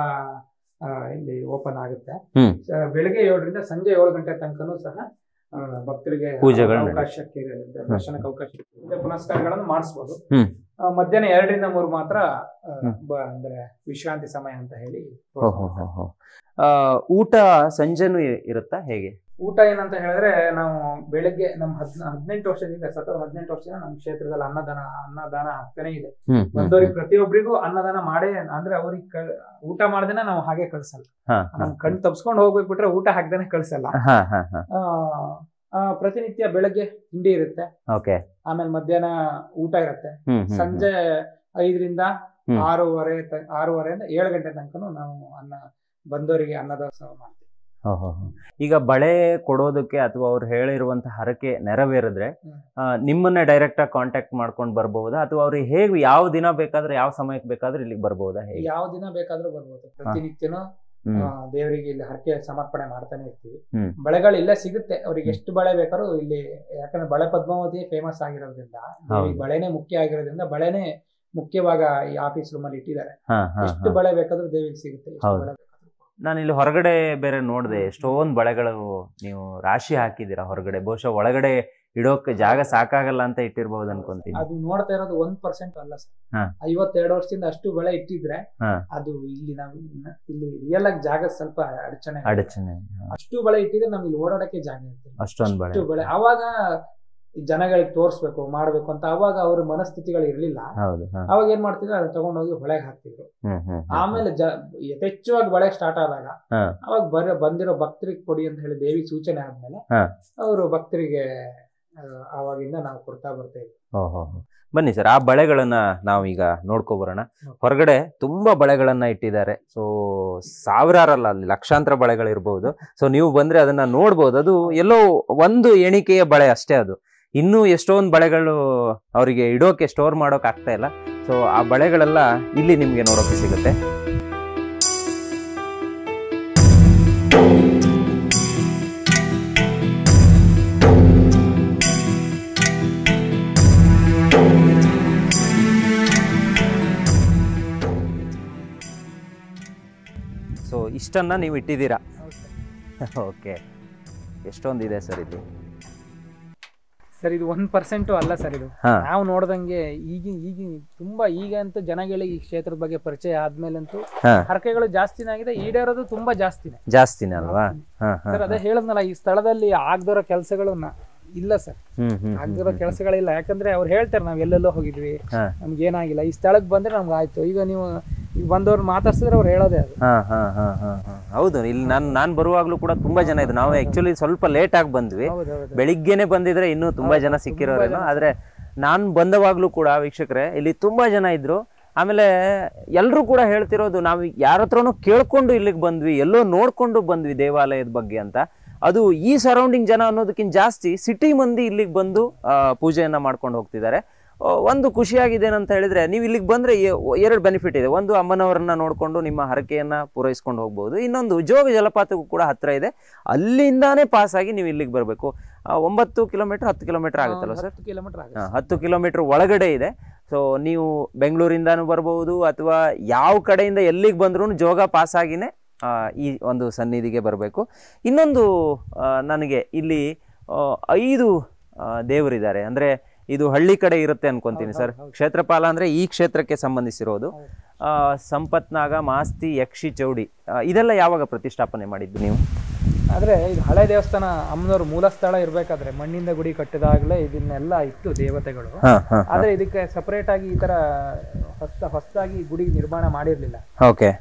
ಆ, ಇಲ್ಲಿ ಓಪನ್ ಆಗುತ್ತೆ ಹ್ಮ್. ಸ- ಬೆಳಿಗ್ಗೆ ಏಳರಿಂದ ಸಂಜೆ ಏಳು ಗಂಟೆ ತನಕನೂ ಸಹ ಆ, ಭಕ್ತರಿಗೆ ಪೂಜೆಗಳು ಅವಕಾಶಕ್ಕೆ ಇರುತ್ತೆ, ದರ್ಶನಕ್ಕೆ ಅವಕಾಶ ಇರುತ್ತೆ. ಪೂಜೆ ಪುನಸ್ಕಾರಗಳನ್ನು ಮಾಡಿಸ್ಬೋದು ಹ್ಮ್. ಆ, ಮಧ್ಯಾಹ್ನ ಎರಡರಿಂದ ಮೂರು ಮಾತ್ರ ಆ, ಹ್ಮ್. ಬ- ಅಂದ್ರೆ ವಿಶ್ರಾಂತಿ ಸಮಯ ಅಂತ ಹೇಳಿ ಹೋ, ಹೋ, ಹೋ, ಹೋ. ಆ, ಊಟ ಸಂಜೆನೂ ಇ- ಇರುತ್ತಾ ಹೇಗೆ ಊಟ ಏನಂತ ಹೇಳಿದ್ರೆ ನಾವು ಬೆಳಗ್ಗೆ ನಮ್ಮ ಹದ್ ಹದಿನೆಂಟು ವರ್ಷದಿಂದ ಸತತ ಹದಿನೆಂಟು ವರ್ಷದಿಂದ ನಮ್ಮ ಕ್ಷೇತ್ರದಲ್ಲಿ ಅನ್ನದಾನ ಅನ್ನದಾನ ಆಗ್ತಾನೆ ಇದೆ ಹ್ಮ್, ಹ್ಮ್, ಬಂದವ್ರಿಗೆ ಪ್ರತಿಯೊಬ್ಬರಿಗೂ ಅನ್ನದಾನ ಮಾಡೇ ಅಂದ್ರೆ ಅವ್ರಿಗೆ ಕ- ಊಟ ಮಾಡ್ದೇನೆ ನಾವು ಹಾಗೆ ಕಳ್ಸಲ್ಲ ಹಾ, ಹಾ, ನಮ್ ಕಣ್ ತಪ್ಸ್ಕೊಂಡು ಹೋಗ್ಬೇಕು ಬಿಟ್ರೆ ಊಟ ಹಾಕ್ದೇನೆ ಕಳ್ಸಲ್ಲ ಹಾ, ಹಾ, ಹಾ. ಆ, ಆ, ಪ್ರತಿನಿತ್ಯ ಬೆಳಗ್ಗೆ ತಿಂಡಿ ಇರುತ್ತೆ ಓಕೆ ಆಮೇಲೆ ಮಧ್ಯಾಹ್ನ ಊಟ ಇರುತ್ತೆ ಹ್ಮ್, ಹ್ಮ್, ಹ್ಮ್. ಸಂಜೆ ಐದರಿಂದ ಹ್ಮ್. ಆರೂವರೆ ತ- ಆರೂವರೆಯಿಂದ ಏಳು ಗಂಟೆ ತನಕನೂ ನಾವು ಅನ್ನ ಬಂದವರಿಗೆ ಅನ್ನದಾಸೋಹ ಮಾಡ್ತೀವಿ ಹೋ, ಹೋ, ಹೋ. ಈಗ ಬಳೆ ಕೊಡೋದಕ್ಕೆ ಅಥವಾ ಅವ್ರು ಹೇಳಿರುವಂತ ಹರಕೆ ನೆರವೇರಿದ್ರೆ ಹ್ಮ್. ಆ, ನಿಮ್ಮನ್ನೇ ಡೈರೆಕ್ಟ್ ಆಗಿ ಕಾಂಟ್ಯಾಕ್ಟ್ ಮಾಡ್ಕೊಂಡು ಬರ್ಬಹುದಾ ಅಥವಾ ಅವ್ರಿಗೆ ಹೇಗೆ ಯಾವ ದಿನ ಬೇಕಾದ್ರೆ ಯಾವ ಸಮಯಕ್ಕೆ ಬೇಕಾದ್ರೆ ಇಲ್ಲಿಗೆ ಬರ್ಬಹುದಾ ಹೇಗೆ ಯಾವ ದಿನ ಬೇಕಾದ್ರೂ ಬರ್ಬೋದು ಪ್ರತಿನಿತ್ಯನೂ ಹ್ಮ್. ಆ, ದೇವರಿಗೆ ಇಲ್ಲಿ ಹರಕೆ ಸಮರ್ಪಣೆ ಮಾಡ್ತಾನೆ ಇರ್ತೀವಿ ಹ್ಮ್. ಬಳೆಗಳು ಇಲ್ಲೇ ಸಿಗುತ್ತೆ ಅವ್ರಿಗೆ ಎಷ್ಟು ಬಳೆ ಬೇಕಾದ್ರೂ ಇಲ್ಲಿ ಯಾಕಂದ್ರೆ ಬಳೆ ಪದ್ಮಾವತಿ ಫೇಮಸ್ ಆಗಿರೋದ್ರಿಂದ ದೇವಿಗೆ ಹೌದು. ಬಳೆನೇ ಮುಖ್ಯ ಆಗಿರೋದ್ರಿಂದ ಬಳೆನೇ ಮುಖ್ಯವಾಗ ಈ ಆಫೀಸ್ ರೂಮ್ ಅಲ್ಲಿ ಇಟ್ಟಿದ್ದಾರೆ ಹಾ, ಹಾ, ಎಷ್ಟು ಹಾ. ಬಳೆ ಬೇಕಾದ್ರೂ ದೇವಿಗೆ ಸಿಗುತ್ತೆ ಎಷ್ಟು ಹೌದು. ಬಳೆ ಬೇಕಾದ್ರೂ ನಾನು ಇಲ್ಲಿ ಹೊರಗಡೆ ಬೇರೆ ನೋಡಿದೆ ಎಷ್ಟೊಂದು ಬಳೆಗಳು ನೀವು ರಾಶಿ ಹಾಕಿದ್ದೀರಾ ಹೊರಗಡೆ ಬಹುಶಃ ಒಳಗಡೆ ಇಡೋಕೆ ಜಾಗ ಸಾಕಾಗಲ್ಲ ಅಂತ ಇಟ್ಟಿರ್ಬೋದು ಅನ್ಕೊಂತೀನಿ ಅದು ನೋಡ್ತಾ ಇರೋದು ಒಂದ್ ಪರ್ಸೆಂಟ್ ಅಲ್ಲ ಸರ್ ಹಾ. ಐವತ್ತೆರಡು ವರ್ಷದಿಂದ ಅಷ್ಟು ಬಳೆ ಇಟ್ಟಿದ್ರೆ ಹಾ. ಅದು ಇಲ್ಲಿ ನಾವು ಇನ್ನ- ಇಲ್ಲಿ ರಿಯಲ್ ಆಗಿ ಜಾಗ ಸ್ವಲ್ಪ ಅಡಚಣೆ ಅಡಚಣೆ ಹಾ. ಅಷ್ಟು ಬಳೆ ಇಟ್ಟಿದ್ರೆ ನಮ್ಗೆ ಇಲ್ಲಿ ಓಡಾಡಕ್ಕೆ ಜಾಗ ಇರ್ತದೆ ಅಷ್ಟೊಂದ್ ಬಳೆ ಅಷ್ಟು ಬಳೆ ಅವಾಗ ಈ ಜನಗಳಿಗೆ ತೋರಿಸ್ಬೇಕು ಮಾಡ್ಬೇಕು ಅಂತ ಅವಾಗ ಅವ್ರ ಮನಸ್ಥಿತಿಗಳು ಇರ್ಲಿಲ್ಲ ಹೌದು ಹಾ. ಅವಾಗ ಏನ್ ಮಾಡ್ತಿದ್ರು ಅದನ್ನ ತಗೊಂಡೋಗಿ ಹೊಳೆಗೆ ಹಾಕ್ತಿದ್ರು ಹ್ಮ್ ಹ್ಮ್ ಹ್ಮ್. ಆಮೇಲೆ ಜ ಯಥೇಚ್ಛವಾಗಿ ಬಳೆ ಸ್ಟಾರ್ಟ್ ಆದಾಗ ಹಾ. ಅವಾಗ ಬರ ಬಂದಿರೋ ಭಕ್ತರಿಗೆ ಕೊಡಿ ಅಂತ ಹೇಳಿ ದೇವಿ ಸೂಚನೆ ಆದ್ಮೇಲೆ ಹಾ. ಅವರು ಭಕ್ತರಿಗೆ ಆ, ಆವಾಗಿಂದ ನಾವು ಕೊಡ್ತಾ ಬರ್ತೇವೆ ಓ ಹೋ ಹೋ. ಬನ್ನಿ ಸರ್ ಆ ಬಳೆಗಳನ್ನ ನಾವು ಈಗ ನೋಡ್ಕೊ ಬರೋಣ ಹೊರಗಡೆ ತುಂಬಾ ಬಳೆಗಳನ್ನ ಇಟ್ಟಿದ್ದಾರೆ ಸೊ ಸಾವಿರಾರಲ್ಲ ಅಲ್ಲಿ ಲಕ್ಷಾಂತರ ಬಳೆಗಳಿರ್ಬೋದು ಸೊ ನೀವು ಬಂದ್ರೆ ಅದನ್ನ ನೋಡ್ಬೋದು ಅದು ಎಲ್ಲೋ ಒಂದು ಎಣಿಕೆಯ ಬಳೆ ಅಷ್ಟೇ ಅದು ಇನ್ನೂ ಎಷ್ಟೊಂದು ಬಳೆಗಳು ಅವರಿಗೆ ಇಡೋಕೆ ಸ್ಟೋರ್ ಮಾಡೋಕೆ ಆಗ್ತಾ ಇಲ್ಲ ಸೊ ಆ ಬಳೆಗಳೆಲ್ಲ ಇಲ್ಲಿ ನಿಮ್ಗೆ ನೋಡೋಕೆ ಸಿಗುತ್ತೆ ಸೊ ಇಷ್ಟನ್ನ ನೀವು ಇಟ್ಟಿದ್ದೀರಾ ಓಕೆ ಎಷ್ಟೊಂದಿದೆ ಸರ್ ಇಲ್ಲಿ ಸರ್ ಇದು ಒಂದ್ ಪರ್ಸೆಂಟು ಅಲ್ಲ ಸರ್ ಇದು ಹಾ. ನಾವು ನೋಡ್ದಂಗೆ ಈಗಿನ ಈಗಿನ ತುಂಬಾ ಈಗ ಅಂತೂ ಜನಗಳಿಗೆ ಈ ಕ್ಷೇತ್ರದ ಬಗ್ಗೆ ಪರಿಚಯ ಆದ್ಮೇಲಂತೂ ಹಾ ಹರಕೆಗಳು ಜಾಸ್ತಿನೇ ಆಗಿದೆ ಈಡೇರೋದು ತುಂಬಾ ಜಾಸ್ತಿನೇ ಜಾಸ್ತಿನೇ ಅಲ್ವಾ ಹಾ ಹಾ ಸರ್ ಅದೇ ಹೇಳದ್ನಲ್ಲ ಈ ಸ್ಥಳದಲ್ಲಿ ಆಗ್ದಿರೋ ಕೆಲಸಗಳು ಇಲ್ಲ ಸರ್ ಹ್ಮ್ ಹ್ಮ್ ಆಗ್ದಿರೋ ಕೆಲಸಗಳಿಲ್ಲ ಯಾಕಂದ್ರೆ ಅವ್ರು ಹೇಳ್ತಾರೆ ನಾವ್ ಎಲ್ಲೆಲ್ಲೋ ಹೋಗಿದ್ವಿ ಹಾ. ನಮ್ಗೆ ಏನಾಗಿಲ್ಲ ಈ ಸ್ಥಳಕ್ಕೆ ಬಂದ್ರೆ ನಮ್ಗೆ ಆಯ್ತು ಈಗ ನೀವು ಈಗ ಬಂದವ್ರು ಮಾತಾಡ್ಸಿದ್ರೆ ಅವ್ರು ಹೇಳೋದೇ ಅದು ಹಾ ಹಾ ಹಾ ಹಾ ಹಾ ಹೌದು ಇಲ್ಲಿ ನಾನು ನಾನು ಬರುವಾಗಲೂ ಕೂಡ ತುಂಬಾ ಜನ ಇದ್ರು ನಾವು ಆಕ್ಚುಲಿ ಸ್ವಲ್ಪ ಲೇಟ್ ಆಗಿ ಬಂದ್ವಿ ಹೌದೌದು ಬೆಳಿಗ್ಗೆನೆ ಬಂದಿದ್ರೆ ಇನ್ನೂ ತುಂಬಾ ಜನ ಸಿಕ್ಕಿರೋರೇನೋ ಆದ್ರೆ ನಾನು ಬಂದವಾಗ್ಲೂ ಕೂಡ ವೀಕ್ಷಕರೇ ಇಲ್ಲಿ ತುಂಬಾ ಜನ ಇದ್ರು ಆಮೇಲೆ ಎಲ್ಲರೂ ಕೂಡ ಹೇಳ್ತಿರೋದು ನಾವು ಯಾರ ಹತ್ರನೂ ಕೇಳ್ಕೊಂಡು ಇಲ್ಲಿಗೆ ಬಂದ್ವಿ ಎಲ್ಲೋ ನೋಡ್ಕೊಂಡು ಬಂದ್ವಿ ದೇವಾಲಯದ ಬಗ್ಗೆ ಅಂತ ಅದು ಈ ಸರೌಂಡಿಂಗ್ ಜನ ಅನ್ನೋದಕ್ಕಿಂತ ಜಾಸ್ತಿ ಸಿಟಿ ಮಂದಿ ಇಲ್ಲಿಗೆ ಬಂದು ಆ, ಪೂಜೆಯನ್ನ ಮಾಡ್ಕೊಂಡು ಹೋಗ್ತಿದ್ದಾರೆ ಆ, ಒಂದು ಖುಷಿಯಾಗಿದೆ ಏನಂತ ಹೇಳಿದ್ರೆ ನೀವು ಇಲ್ಲಿಗೆ ಬಂದ್ರೆ ಎ- ಎರಡು ಬೆನಿಫಿಟ್ ಇದೆ ಒಂದು ಅಮ್ಮನವರನ್ನ ನೋಡ್ಕೊಂಡು ನಿಮ್ಮ ಹರಕೆಯನ್ನ ಪೂರೈಸ್ಕೊಂಡು ಹೋಗ್ಬೋದು ಇನ್ನೊಂದು ಜೋಗ ಜಲಪಾತಕ್ಕೂ ಕೂಡ ಹತ್ರ ಇದೆ ಅಲ್ಲಿಂದಾನೇ ಪಾಸ್ ಆಗಿ ನೀವು ಇಲ್ಲಿಗೆ ಬರಬೇಕು ಒಂಬತ್ತು ಕಿಲೋಮೀಟರ್ ಹತ್ತು ಕಿಲೋಮೀಟರ್ ಆಗುತ್ತಲ್ಲ ಸರ್ ಹತ್ತು ಕಿಲೋಮೀಟರ್ ಆಗುತ್ತೆ ಹಾ, ಹತ್ತು ಕಿಲೋಮೀಟರ್ ಒಳಗಡೆ ಇದೆ ಸೊ ನೀವು ಬೆಂಗಳೂರಿಂದಾನು ಬರ್ಬೋದು ಅಥವಾ ಯಾವ ಕಡೆಯಿಂದ ಎಲ್ಲಿಗೆ ಬಂದ್ರೂ ಜೋಗ ಪಾಸ್ ಆಗಿನೇ ಆ, ಈ ಒಂದು ಸನ್ನಿಧಿಗೆ ಬರಬೇಕು ಇನ್ನೊಂದು ಆ, ನನಗೆ ಇಲ್ಲಿ ಆ, ಐದು ಆ, ದೇವರಿದ್ದಾರೆ ಅಂದ್ರೆ ಇದು ಹಳ್ಳಿ ಕಡೆ ಇರುತ್ತೆ ಅನ್ಕೊಂತೀನಿ ಸರ್ ಕ್ಷೇತ್ರಪಾಲ ಅಂದ್ರೆ ಈ ಕ್ಷೇತ್ರಕ್ಕೆ ಸಂಬಂಧಿಸಿರೋದು ಆ, ಸಂಪತ್ನಾಗ ಮಾಸ್ತಿ ಯಕ್ಷಿ ಚೌಡಿ ಆ, ಇದೆಲ್ಲ ಯಾವಾಗ ಪ್ರತಿಷ್ಠಾಪನೆ ಮಾಡಿದ್ದು ನೀವು ಆದ್ರೆ ಇದು ಹಳೆ ದೇವಸ್ಥಾನ ಅಮ್ಮನವ್ರ ಮೂಲ ಸ್ಥಳ ಇರ್ಬೇಕಾದ್ರೆ ಮಣ್ಣಿಂದ ಗುಡಿ ಕಟ್ಟಿದಾಗಲೇ ಇದನ್ನೆಲ್ಲ ಇತ್ತು ದೇವತೆಗಳು ಹಾ ಹಾ ಆದ್ರೆ ಇದಕ್ಕೆ ಸಪರೇಟ್ ಆಗಿ ಈ ತರ ಹೊಸ ಹೊಸದಾಗಿ ಗುಡಿ ನಿರ್ಮಾಣ ಮಾಡಿರ್ಲಿಲ್ಲ ಓಕೆ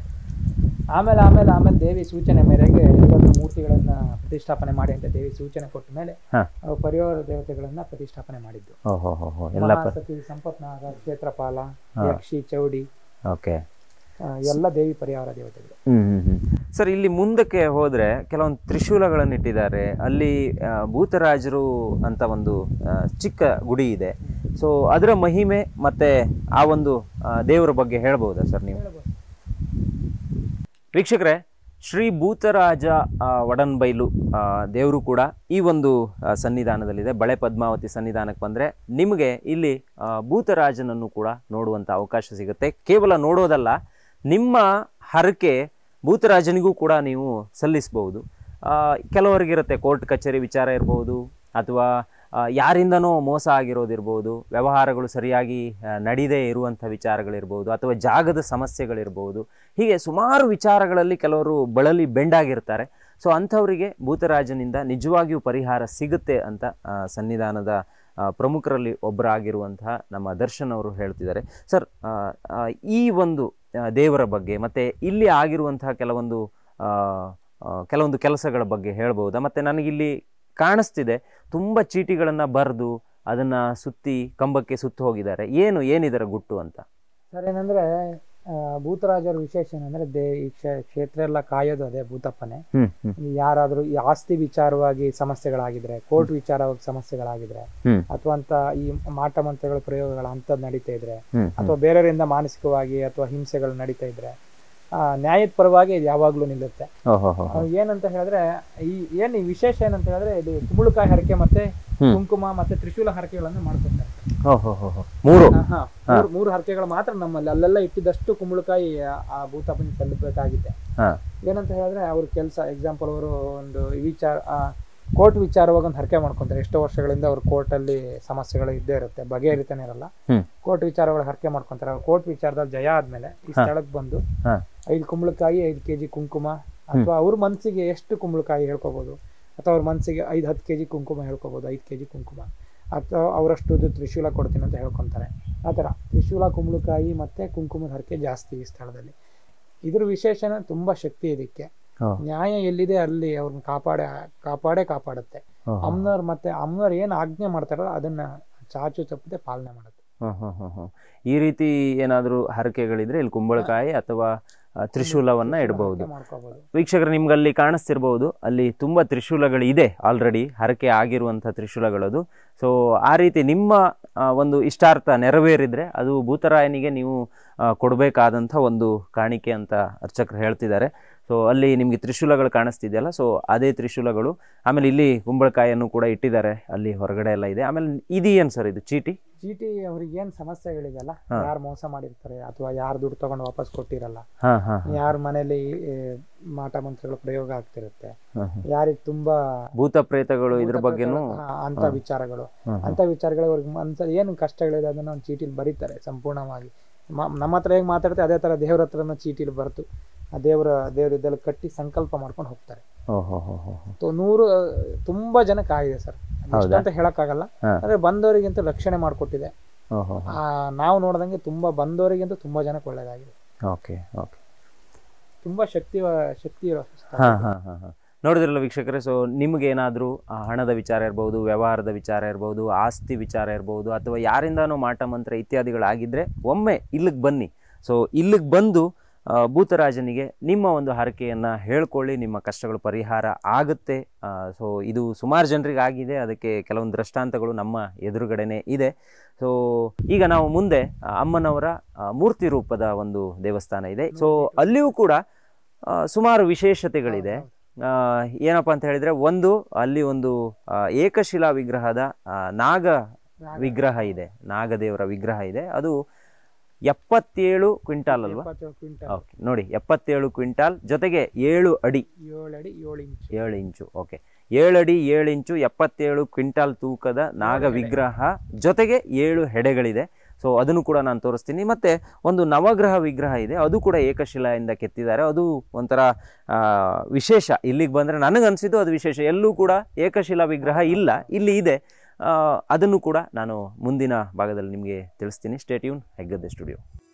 ಆಮೇಲೆ ಆಮೇಲೆ ಆಮೇಲೆ ದೇವಿ ಸೂಚನೆ ಮೇರೆಗೆ ಎಲ್ಲರೂ ಮೂರ್ತಿಗಳನ್ನ ಪ್ರತಿಷ್ಠಾಪನೆ ಮಾಡಿ ಅಂತ ದೇವಿ ಸೂಚನೆ ಕೊಟ್ಟ ಮೇಲೆ ಹಾ. ಅವು ಪರಿವಾರ ದೇವತೆಗಳನ್ನ ಪ್ರತಿಷ್ಠಾಪನೆ ಮಾಡಿದ್ದು ಓಹೋ ಹೋ ಹೋ ಎಲ್ಲ ಪ ಮಹಾಸತಿ ಸಂಪತ್ನಾಗ ಕ್ಷೇತ್ರಪಾಲ ಯಕ್ಷಿ ಚೌಡಿ ಓಕೆ ಆ, ಎಲ್ಲ ದೇವಿ ಪರಿವಾರ ದೇವತೆಗಳು ಹ್ಮ್ ಹ್ಮ್ ಹ್ಮ್ ಸರ್ ಇಲ್ಲಿ ಮುಂದಕ್ಕೆ ಹೋದ್ರೆ ಕೆಲವೊಂದು ತ್ರಿಶೂಲಗಳನ್ನು ಇಟ್ಟಿದ್ದಾರೆ ಅಲ್ಲಿ ಆ, ಭೂತರಾಜರು ಅಂತ ಒಂದು ಆ, ಚಿಕ್ಕ ಗುಡಿ ಇದೆ ಸೊ ಅದರ ಮಹಿಮೆ ಮತ್ತೆ ಆ ಒಂದು ಆ, ದೇವರ ಬಗ್ಗೆ ಹೇಳ್ಬೋದಾ ಸರ್ ನೀವು ವೀಕ್ಷಕರೇ ಶ್ರೀ ಭೂತರಾಜ ಆ, ಒಡನ್ಬೈಲು ಆ, ದೇವರು ಕೂಡ ಈ ಒಂದು ಆ, ಸನ್ನಿಧಾನದಲ್ಲಿದೆ ಬಳೆ ಪದ್ಮಾವತಿ ಸನ್ನಿಧಾನಕ್ಕೆ ಬಂದರೆ ನಿಮಗೆ ಇಲ್ಲಿ ಆ, ಭೂತರಾಜನನ್ನು ಕೂಡ ನೋಡುವಂಥ ಅವಕಾಶ ಸಿಗುತ್ತೆ ಕೇವಲ ನೋಡೋದಲ್ಲ ನಿಮ್ಮ ಹರಕೆ ಭೂತರಾಜನಿಗೂ ಕೂಡ ನೀವು ಸಲ್ಲಿಸ್ಬೋದು ಆ, ಕೆಲವರಿಗಿರುತ್ತೆ ಕೋರ್ಟ್ ಕಚೇರಿ ವಿಚಾರ ಇರ್ಬೋದು ಅಥವಾ ಆ, ಯಾರಿಂದನೋ ಮೋಸ ಆಗಿರೋದಿರ್ಬೋದು ವ್ಯವಹಾರಗಳು ಸರಿಯಾಗಿ ಆ, ನಡೀದೇ ಇರುವಂಥ ವಿಚಾರಗಳಿರ್ಬೋದು ಅಥವಾ ಜಾಗದ ಸಮಸ್ಯೆಗಳಿರ್ಬೋದು ಹೀಗೆ ಸುಮಾರು ವಿಚಾರಗಳಲ್ಲಿ ಕೆಲವರು ಬಳಲಿ ಬೆಂಡಾಗಿರ್ತಾರೆ ಸೊ ಅಂಥವರಿಗೆ ಭೂತರಾಜನಿಂದ ನಿಜವಾಗಿಯೂ ಪರಿಹಾರ ಸಿಗುತ್ತೆ ಅಂತ ಆ, ಸನ್ನಿಧಾನದ ಆ, ಪ್ರಮುಖರಲ್ಲಿ ಒಬ್ಬರಾಗಿರುವಂತಹ ನಮ್ಮ ದರ್ಶನ್ ಅವರು ಹೇಳ್ತಿದ್ದಾರೆ ಸರ್ ಆ, ಆ, ಈ ಒಂದು ಆ, ದೇವರ ಬಗ್ಗೆ ಮತ್ತೆ ಇಲ್ಲಿ ಆಗಿರುವಂತಹ ಕೆಲವೊಂದು ಆ, ಆ, ಕೆಲವೊಂದು ಕೆಲಸಗಳ ಬಗ್ಗೆ ಹೇಳ್ಬೋದಾ ಮತ್ತೆ ನನಗಿಲ್ಲಿ ಕಾಣಿಸ್ತಿದೆ ತುಂಬ ಚೀಟಿಗಳನ್ನು ಬರೆದು ಅದನ್ನ ಸುತ್ತಿ ಕಂಬಕ್ಕೆ ಸುತ್ತು ಹೋಗಿದ್ದಾರೆ ಏನು ಏನಿದರ ಗುಟ್ಟು ಅಂತ ಸರ್ ಏನಂದ್ರೆ ಆ, ಭೂತರಾಜರ ವಿಶೇಷ ಏನಂದ್ರೆ ದೇ ಈ ಕ್ಷೇ- ಕ್ಷೇತ್ರ ಎಲ್ಲ ಕಾಯೋದು ಅದೇ ಭೂತಪ್ಪನೆ ಹ್ಮ್ ಹ್ಮ್ ಈ ಯಾರಾದ್ರೂ ಈ ಆಸ್ತಿ ವಿಚಾರವಾಗಿ ಸಮಸ್ಯೆಗಳಾಗಿದ್ರೆ ಕೋರ್ಟ್ ವಿಚಾರವಾಗಿ ಸಮಸ್ಯೆಗಳಾಗಿದ್ರೆ ಹ್ಮ್ ಅಥವಾ ಅಂತ ಈ ಮಾಟ ಮಂತ್ರಗಳ ಪ್ರಯೋಗಗಳ ಅಂಥದ್ದು ನಡೀತಾ ಇದ್ರೆ ಹ್ಮ್ ಅಥವಾ ಬೇರೆಯವರಿಂದ ಮಾನಸಿಕವಾಗಿ ಅಥವಾ ಹಿಂಸೆಗಳು ನಡೀತಾ ಇದ್ರೆ ಆ, ನ್ಯಾಯದ ಪರವಾಗಿ ಇದು ಯಾವಾಗ್ಲೂ ನಿಲ್ಲುತ್ತೆ ಓಹೋ ಹೋ ಅವ್ ಏನಂತ ಹೇಳಿದ್ರೆ ಈ ಏನ್ ಈ ವಿಶೇಷ ಏನಂತ ಹೇಳಿದ್ರೆ ಇದು ಕುಂಬಳಕಾಯಿ ಹರಕೆ ಮತ್ತೆ ಹ್ಮ್. ಕುಂಕುಮ ಮತ್ತೆ ತ್ರಿಶೂಲ ಹರಕೆಗಳನ್ನು ಮಾಡ್ಕೊತಾರೆ ಓಹೋ ಹೋ ಹೋ ಮೂರು ಹಾ, ಮೂರು ಮೂರು ಹರಕೆಗಳು ಮಾತ್ರ ನಮ್ಮಲ್ಲಿ ಅಲ್ಲೆಲ್ಲ ಇಟ್ಟಿದ್ದಷ್ಟು ಕುಂಬಳಕಾಯಿ ಆ- ಆ ಭೂತಪ್ಪನಿಗೆ ಸಲ್ಲಬೇಕಾಗಿದೆ ಹಾ ಏನಂತ ಹೇಳಿದ್ರೆ ಅವ್ರ ಕೆಲಸ ಎಕ್ಸಾಂಪಲ್ ಅವರು ಒಂದು ಈ ವಿಚಾರ ಕೋರ್ಟ್ ವಿಚಾರವಾಗಿ ಒಂದು ಹರಕೆ ಮಾಡ್ಕೊಂತಾರೆ ಎಷ್ಟೋ ವರ್ಷಗಳಿಂದ ಅವ್ರ ಕೋರ್ಟಲ್ಲಿ ಸಮಸ್ಯೆಗಳು ಇದ್ದೇ ಇರುತ್ತೆ ಬಗೆಹರಿತಾನೆ ಇರಲ್ಲ ಹ್ಮ್ ಕೋರ್ಟ್ ವಿಚಾರಗಳು ಹರಕೆ ಮಾಡ್ಕೊಂತಾರೆ ಅವ್ರು ಕೋರ್ಟ್ ವಿಚಾರದಲ್ಲಿ ಜಯ ಆದ್ಮೇಲೆ ಈ ಸ್ಥಳಕ್ಕೆ ಬಂದು ಹಾ ಐದು ಕುಂಬಳಕಾಯಿ ಐದು ಕೆಜಿ ಕುಂಕುಮ ಅಥವಾ ಅವ್ರ ಮನಸ್ಸಿಗೆ ಎಷ್ಟು ಕುಂಬಳಕಾಯಿ ಹೇಳ್ಕೊಬೋದು ಅಥವಾ ಅವ್ರ ಮನಸ್ಸಿಗೆ ಐದು ಹತ್ತು ಕೆಜಿ ಕುಂಕುಮ ಹೇಳ್ಕೊಬೋದು ಐದು ಕೆಜಿ ಕುಂಕುಮ ಅಥವಾ ಅವರಷ್ಟು ತ್ರಿಶೂಲ ಕೊಡ್ತೀನಿ ಅಂತ ಹೇಳ್ಕೊತಾರೆ ಆ ಥರ ತ್ರಿಶೂಲ ಕುಂಬಳಕಾಯಿ ಮತ್ತೆ ಕುಂಕುಮದ ಹರಕೆ ಜಾಸ್ತಿ ಈ ಸ್ಥಳದಲ್ಲಿ ಇದ್ರ ವಿಶೇಷನ ತುಂಬಾ ಶಕ್ತಿ ಇದಕ್ಕೆ ಓ ನ್ಯಾಯ ಎಲ್ಲಿದೆ ಅಲ್ಲಿ ಅವ್ರನ್ನ ಕಾಪಾಡೆ ಕಾಪಾಡೇ ಕಾಪಾಡುತ್ತೆ ಓಹೋ. ಅಮ್ಮನವ್ರು ಮತ್ತೆ ಅಮ್ಮನವ್ರು ಏನು ಆಜ್ಞೆ ಮಾಡ್ತಾರೋ ಅದನ್ನ ಚಾಚು ತಪ್ಪದೆ ಪಾಲನೆ ಮಾಡುತ್ತೆ ಹ್ಮ್ ಹ್ಮ್ ಹ್ಮ್ ಹ್ಮ್. ಈ ರೀತಿ ಏನಾದರೂ ಹರಕೆಗಳಿದ್ರೆ ಇಲ್ಲಿ ಕುಂಬಳಕಾಯಿ ಅಥವಾ ಆ, ತ್ರಿಶೂಲವನ್ನ ಇಡಬಹುದು ಮಾಡ್ಕೋಬಹುದು ವೀಕ್ಷಕರು ನಿಮ್ಗೆ ಅಲ್ಲಿ ಕಾಣಿಸ್ತಿರ್ಬೋದು ಅಲ್ಲಿ ತುಂಬಾ ತ್ರಿಶೂಲಗಳು ಇದೆ ಆಲ್ರೆಡಿ ಹರಕೆ ಆಗಿರುವಂಥ ತ್ರಿಶೂಲಗಳದು ಸೊ ಆ ರೀತಿ ನಿಮ್ಮ ಆ, ಒಂದು ಇಷ್ಟಾರ್ಥ ನೆರವೇರಿದ್ರೆ ಅದು ಭೂತರಾಯನಿಗೆ ನೀವು ಆ, ಕೊಡಬೇಕಾದಂಥ ಒಂದು ಕಾಣಿಕೆ ಅಂತ ಅರ್ಚಕರು ಹೇಳ್ತಿದ್ದಾರೆ ಸೊ ಅಲ್ಲಿ ನಿಮಗೆ ತ್ರಿಶೂಲಗಳು ಕಾಣಿಸ್ತಿದೆಯಲ್ಲ ಸೊ ಅದೇ ತ್ರಿಶೂಲಗಳು ಆಮೇಲೆ ಇಲ್ಲಿ ಕುಂಬಳಕಾಯಿಯನ್ನು ಕೂಡ ಇಟ್ಟಿದ್ದಾರೆ ಅಲ್ಲಿ ಹೊರಗಡೆ ಎಲ್ಲ ಇದೆ ಆಮೇಲೆ ಇದು ಏನು ಸರ್ ಇದು ಚೀಟಿ ಚೀಟಿ ಅವ್ರಿಗೆ ಏನ್ ಸಮಸ್ಯೆಗಳಿದೆಯಲ್ಲ ಹಾ. ಯಾರು ಮೋಸ ಮಾಡಿರ್ತಾರೆ ಅಥವಾ ಯಾರು ದುಡ್ಡು ತಗೊಂಡು ವಾಪಸ್ ಕೊಟ್ಟಿರಲ್ಲ ಹಾ ಹಾ ಯಾರ ಮನೇಲಿ ಏ, ಮಾಟ ಮಂತ್ರಗಳ ಪ್ರಯೋಗ ಆಗ್ತಿರುತ್ತೆ ಹಾ, ಹಾ. ಯಾರಿಗೆ ತುಂಬಾ ಭೂತ ಪ್ರೇತಗಳು ಇದ್ರ ಬಗ್ಗೆನೂ ಹಾ, ಅಂತ ವಿಚಾರಗಳು ಹಾ, ಹಾ. ಅಂತ ವಿಚಾರಗಳು ಅವ್ರಿಗೆ ಅಂತ ಏನು ಕಷ್ಟಗಳಿದೆ ಅದನ್ನ ಒಂದು ಚೀಟಿಲಿ ಬರೀತಾರೆ ಸಂಪೂರ್ಣವಾಗಿ ಮ- ನಮ್ಮ ಹತ್ರ ಹೇಗೆ ಮಾತಾಡ್ತಾರೆ ಅದೇ ತರ ದೇವ್ರ ಹತ್ರನ ಚೀಟಿಲಿ ಬರೆದು ಆ ದೇವರ ದೇವ್ರ ಇದ್ದಲ್ಲಿ ಕಟ್ಟಿ ಸಂಕಲ್ಪ ಮಾಡ್ಕೊಂಡು ಹೋಗ್ತಾರೆ ಓಹೋ ಹೋ ಹೋ ಹೋ ತೊ- ನೂರು ಆ, ತುಂಬಾ ಜನಕ್ಕೆ ಆಗಿದೆ ಸರ್ ಹೌದಾ? ಅಂತ ಹೇಳಕ್ಕಾಗಲ್ಲ ಹಾ. ಅಂದ್ರೆ ಬಂದವರಿಗಂತೂ ರಕ್ಷಣೆ ಮಾಡಿಕೊಟ್ಟಿದೆ ಓಹೋ ಆ, ನಾವು ನೋಡ್ದಂಗೆ ತುಂಬಾ ಬಂದವರಿಗಂತೂ ತುಂಬಾ ಜನಕ್ಕೆ ಒಳ್ಳೇದಾಗಿದೆ ಓಕೆ ಓಕೆ ತುಂಬಾ ಶಕ್ತಿ ಶಕ್ತಿ ಇರೋ ಸ್ಥಳ. ಹಾ ಹಾ ಹಾ ಹಾ ನೋಡಿದ್ರಲ್ಲ ವೀಕ್ಷಕರೇ ಸೊ ನಿಮಗೇನಾದರೂ ಹಣದ ವಿಚಾರ ಇರ್ಬೋದು ವ್ಯವಹಾರದ ವಿಚಾರ ಇರ್ಬೋದು ಆಸ್ತಿ ವಿಚಾರ ಇರ್ಬೋದು ಅಥವಾ ಯಾರಿಂದಾನೋ ಮಾಟ ಮಂತ್ರ ಇತ್ಯಾದಿಗಳಾಗಿದ್ದರೆ ಒಮ್ಮೆ ಇಲ್ಲಿಗೆ ಬನ್ನಿ ಸೊ ಇಲ್ಲಿಗೆ ಬಂದು ಆ, ಭೂತರಾಜನಿಗೆ ನಿಮ್ಮ ಒಂದು ಹರಕೆಯನ್ನು ಹೇಳ್ಕೊಳ್ಳಿ ನಿಮ್ಮ ಕಷ್ಟಗಳು ಪರಿಹಾರ ಆಗುತ್ತೆ ಸೊ ಇದು ಸುಮಾರು ಜನರಿಗೆ ಆಗಿದೆ ಅದಕ್ಕೆ ಕೆಲವೊಂದು ದೃಷ್ಟಾಂತಗಳು ನಮ್ಮ ಎದುರುಗಡೆನೇ ಇದೆ ಸೊ ಈಗ ನಾವು ಮುಂದೆ ಆ, ಅಮ್ಮನವರ ಆ, ಮೂರ್ತಿ ರೂಪದ ಒಂದು ದೇವಸ್ಥಾನ ಇದೆ ಸೊ ಅಲ್ಲಿಯೂ ಕೂಡ ಆ, ಸುಮಾರು ವಿಶೇಷತೆಗಳಿದೆ ಆ, ಏನಪ್ಪಾ ಅಂತ ಹೇಳಿದ್ರೆ ಒಂದು ಅಲ್ಲಿ ಒಂದು ಆ, ಏಕಶಿಲಾ ವಿಗ್ರಹದ ಆ, ನಾಗ ವಿಗ್ರಹ ಇದೆ ನಾಗದೇವರ ವಿಗ್ರಹ ಇದೆ ಅದು ಎಪ್ಪತ್ತೇಳು ಕ್ವಿಂಟಾಲ್ ಅಲ್ವಾ ಎಪ್ಪತ್ತೇಳು ಕ್ವಿಂಟಲ್ ಓಕೆ ನೋಡಿ ಎಪ್ಪತ್ತೇಳು ಕ್ವಿಂಟಾಲ್ ಜೊತೆಗೆ ಏಳು ಅಡಿ ಏಳು ಅಡಿ ಏಳು ಇಂಚ್ ಏಳು ಇಂಚು ಓಕೆ ಏಳು ಅಡಿ ಏಳು ಇಂಚು ಎಪ್ಪತ್ತೇಳು ಕ್ವಿಂಟಾಲ್ ತೂಕದ ನಾಗ ವಿಗ್ರಹ ಜೊತೆಗೆ ಏಳು ಹೆಡೆಗಳಿದೆ ಸೊ ಅದನ್ನು ಕೂಡ ನಾನು ತೋರಿಸ್ತೀನಿ ಮತ್ತೆ ಒಂದು ನವಗ್ರಹ ವಿಗ್ರಹ ಇದೆ ಅದು ಕೂಡ ಏಕಶಿಲೆಯಿಂದ ಕೆತ್ತಿದ್ದಾರೆ ಅದು ಒಂಥರ ಆ, ವಿಶೇಷ ಇಲ್ಲಿಗೆ ಬಂದರೆ ನನಗನ್ಸಿದ್ದು ಅದು ವಿಶೇಷ ಎಲ್ಲೂ ಕೂಡ ಏಕಶಿಲಾ ವಿಗ್ರಹ ಇಲ್ಲ ಇಲ್ಲಿ ಇದೆ ಆ, ಅದನ್ನು ಕೂಡ ನಾನು ಮುಂದಿನ ಭಾಗದಲ್ಲಿ ನಿಮಗೆ ತಿಳಿಸ್ತೀನಿ ಸ್ಟೇಟ್ಯೂನ್ ಹೆಗ್ಗದ್ದೆ ಸ್ಟುಡಿಯೋ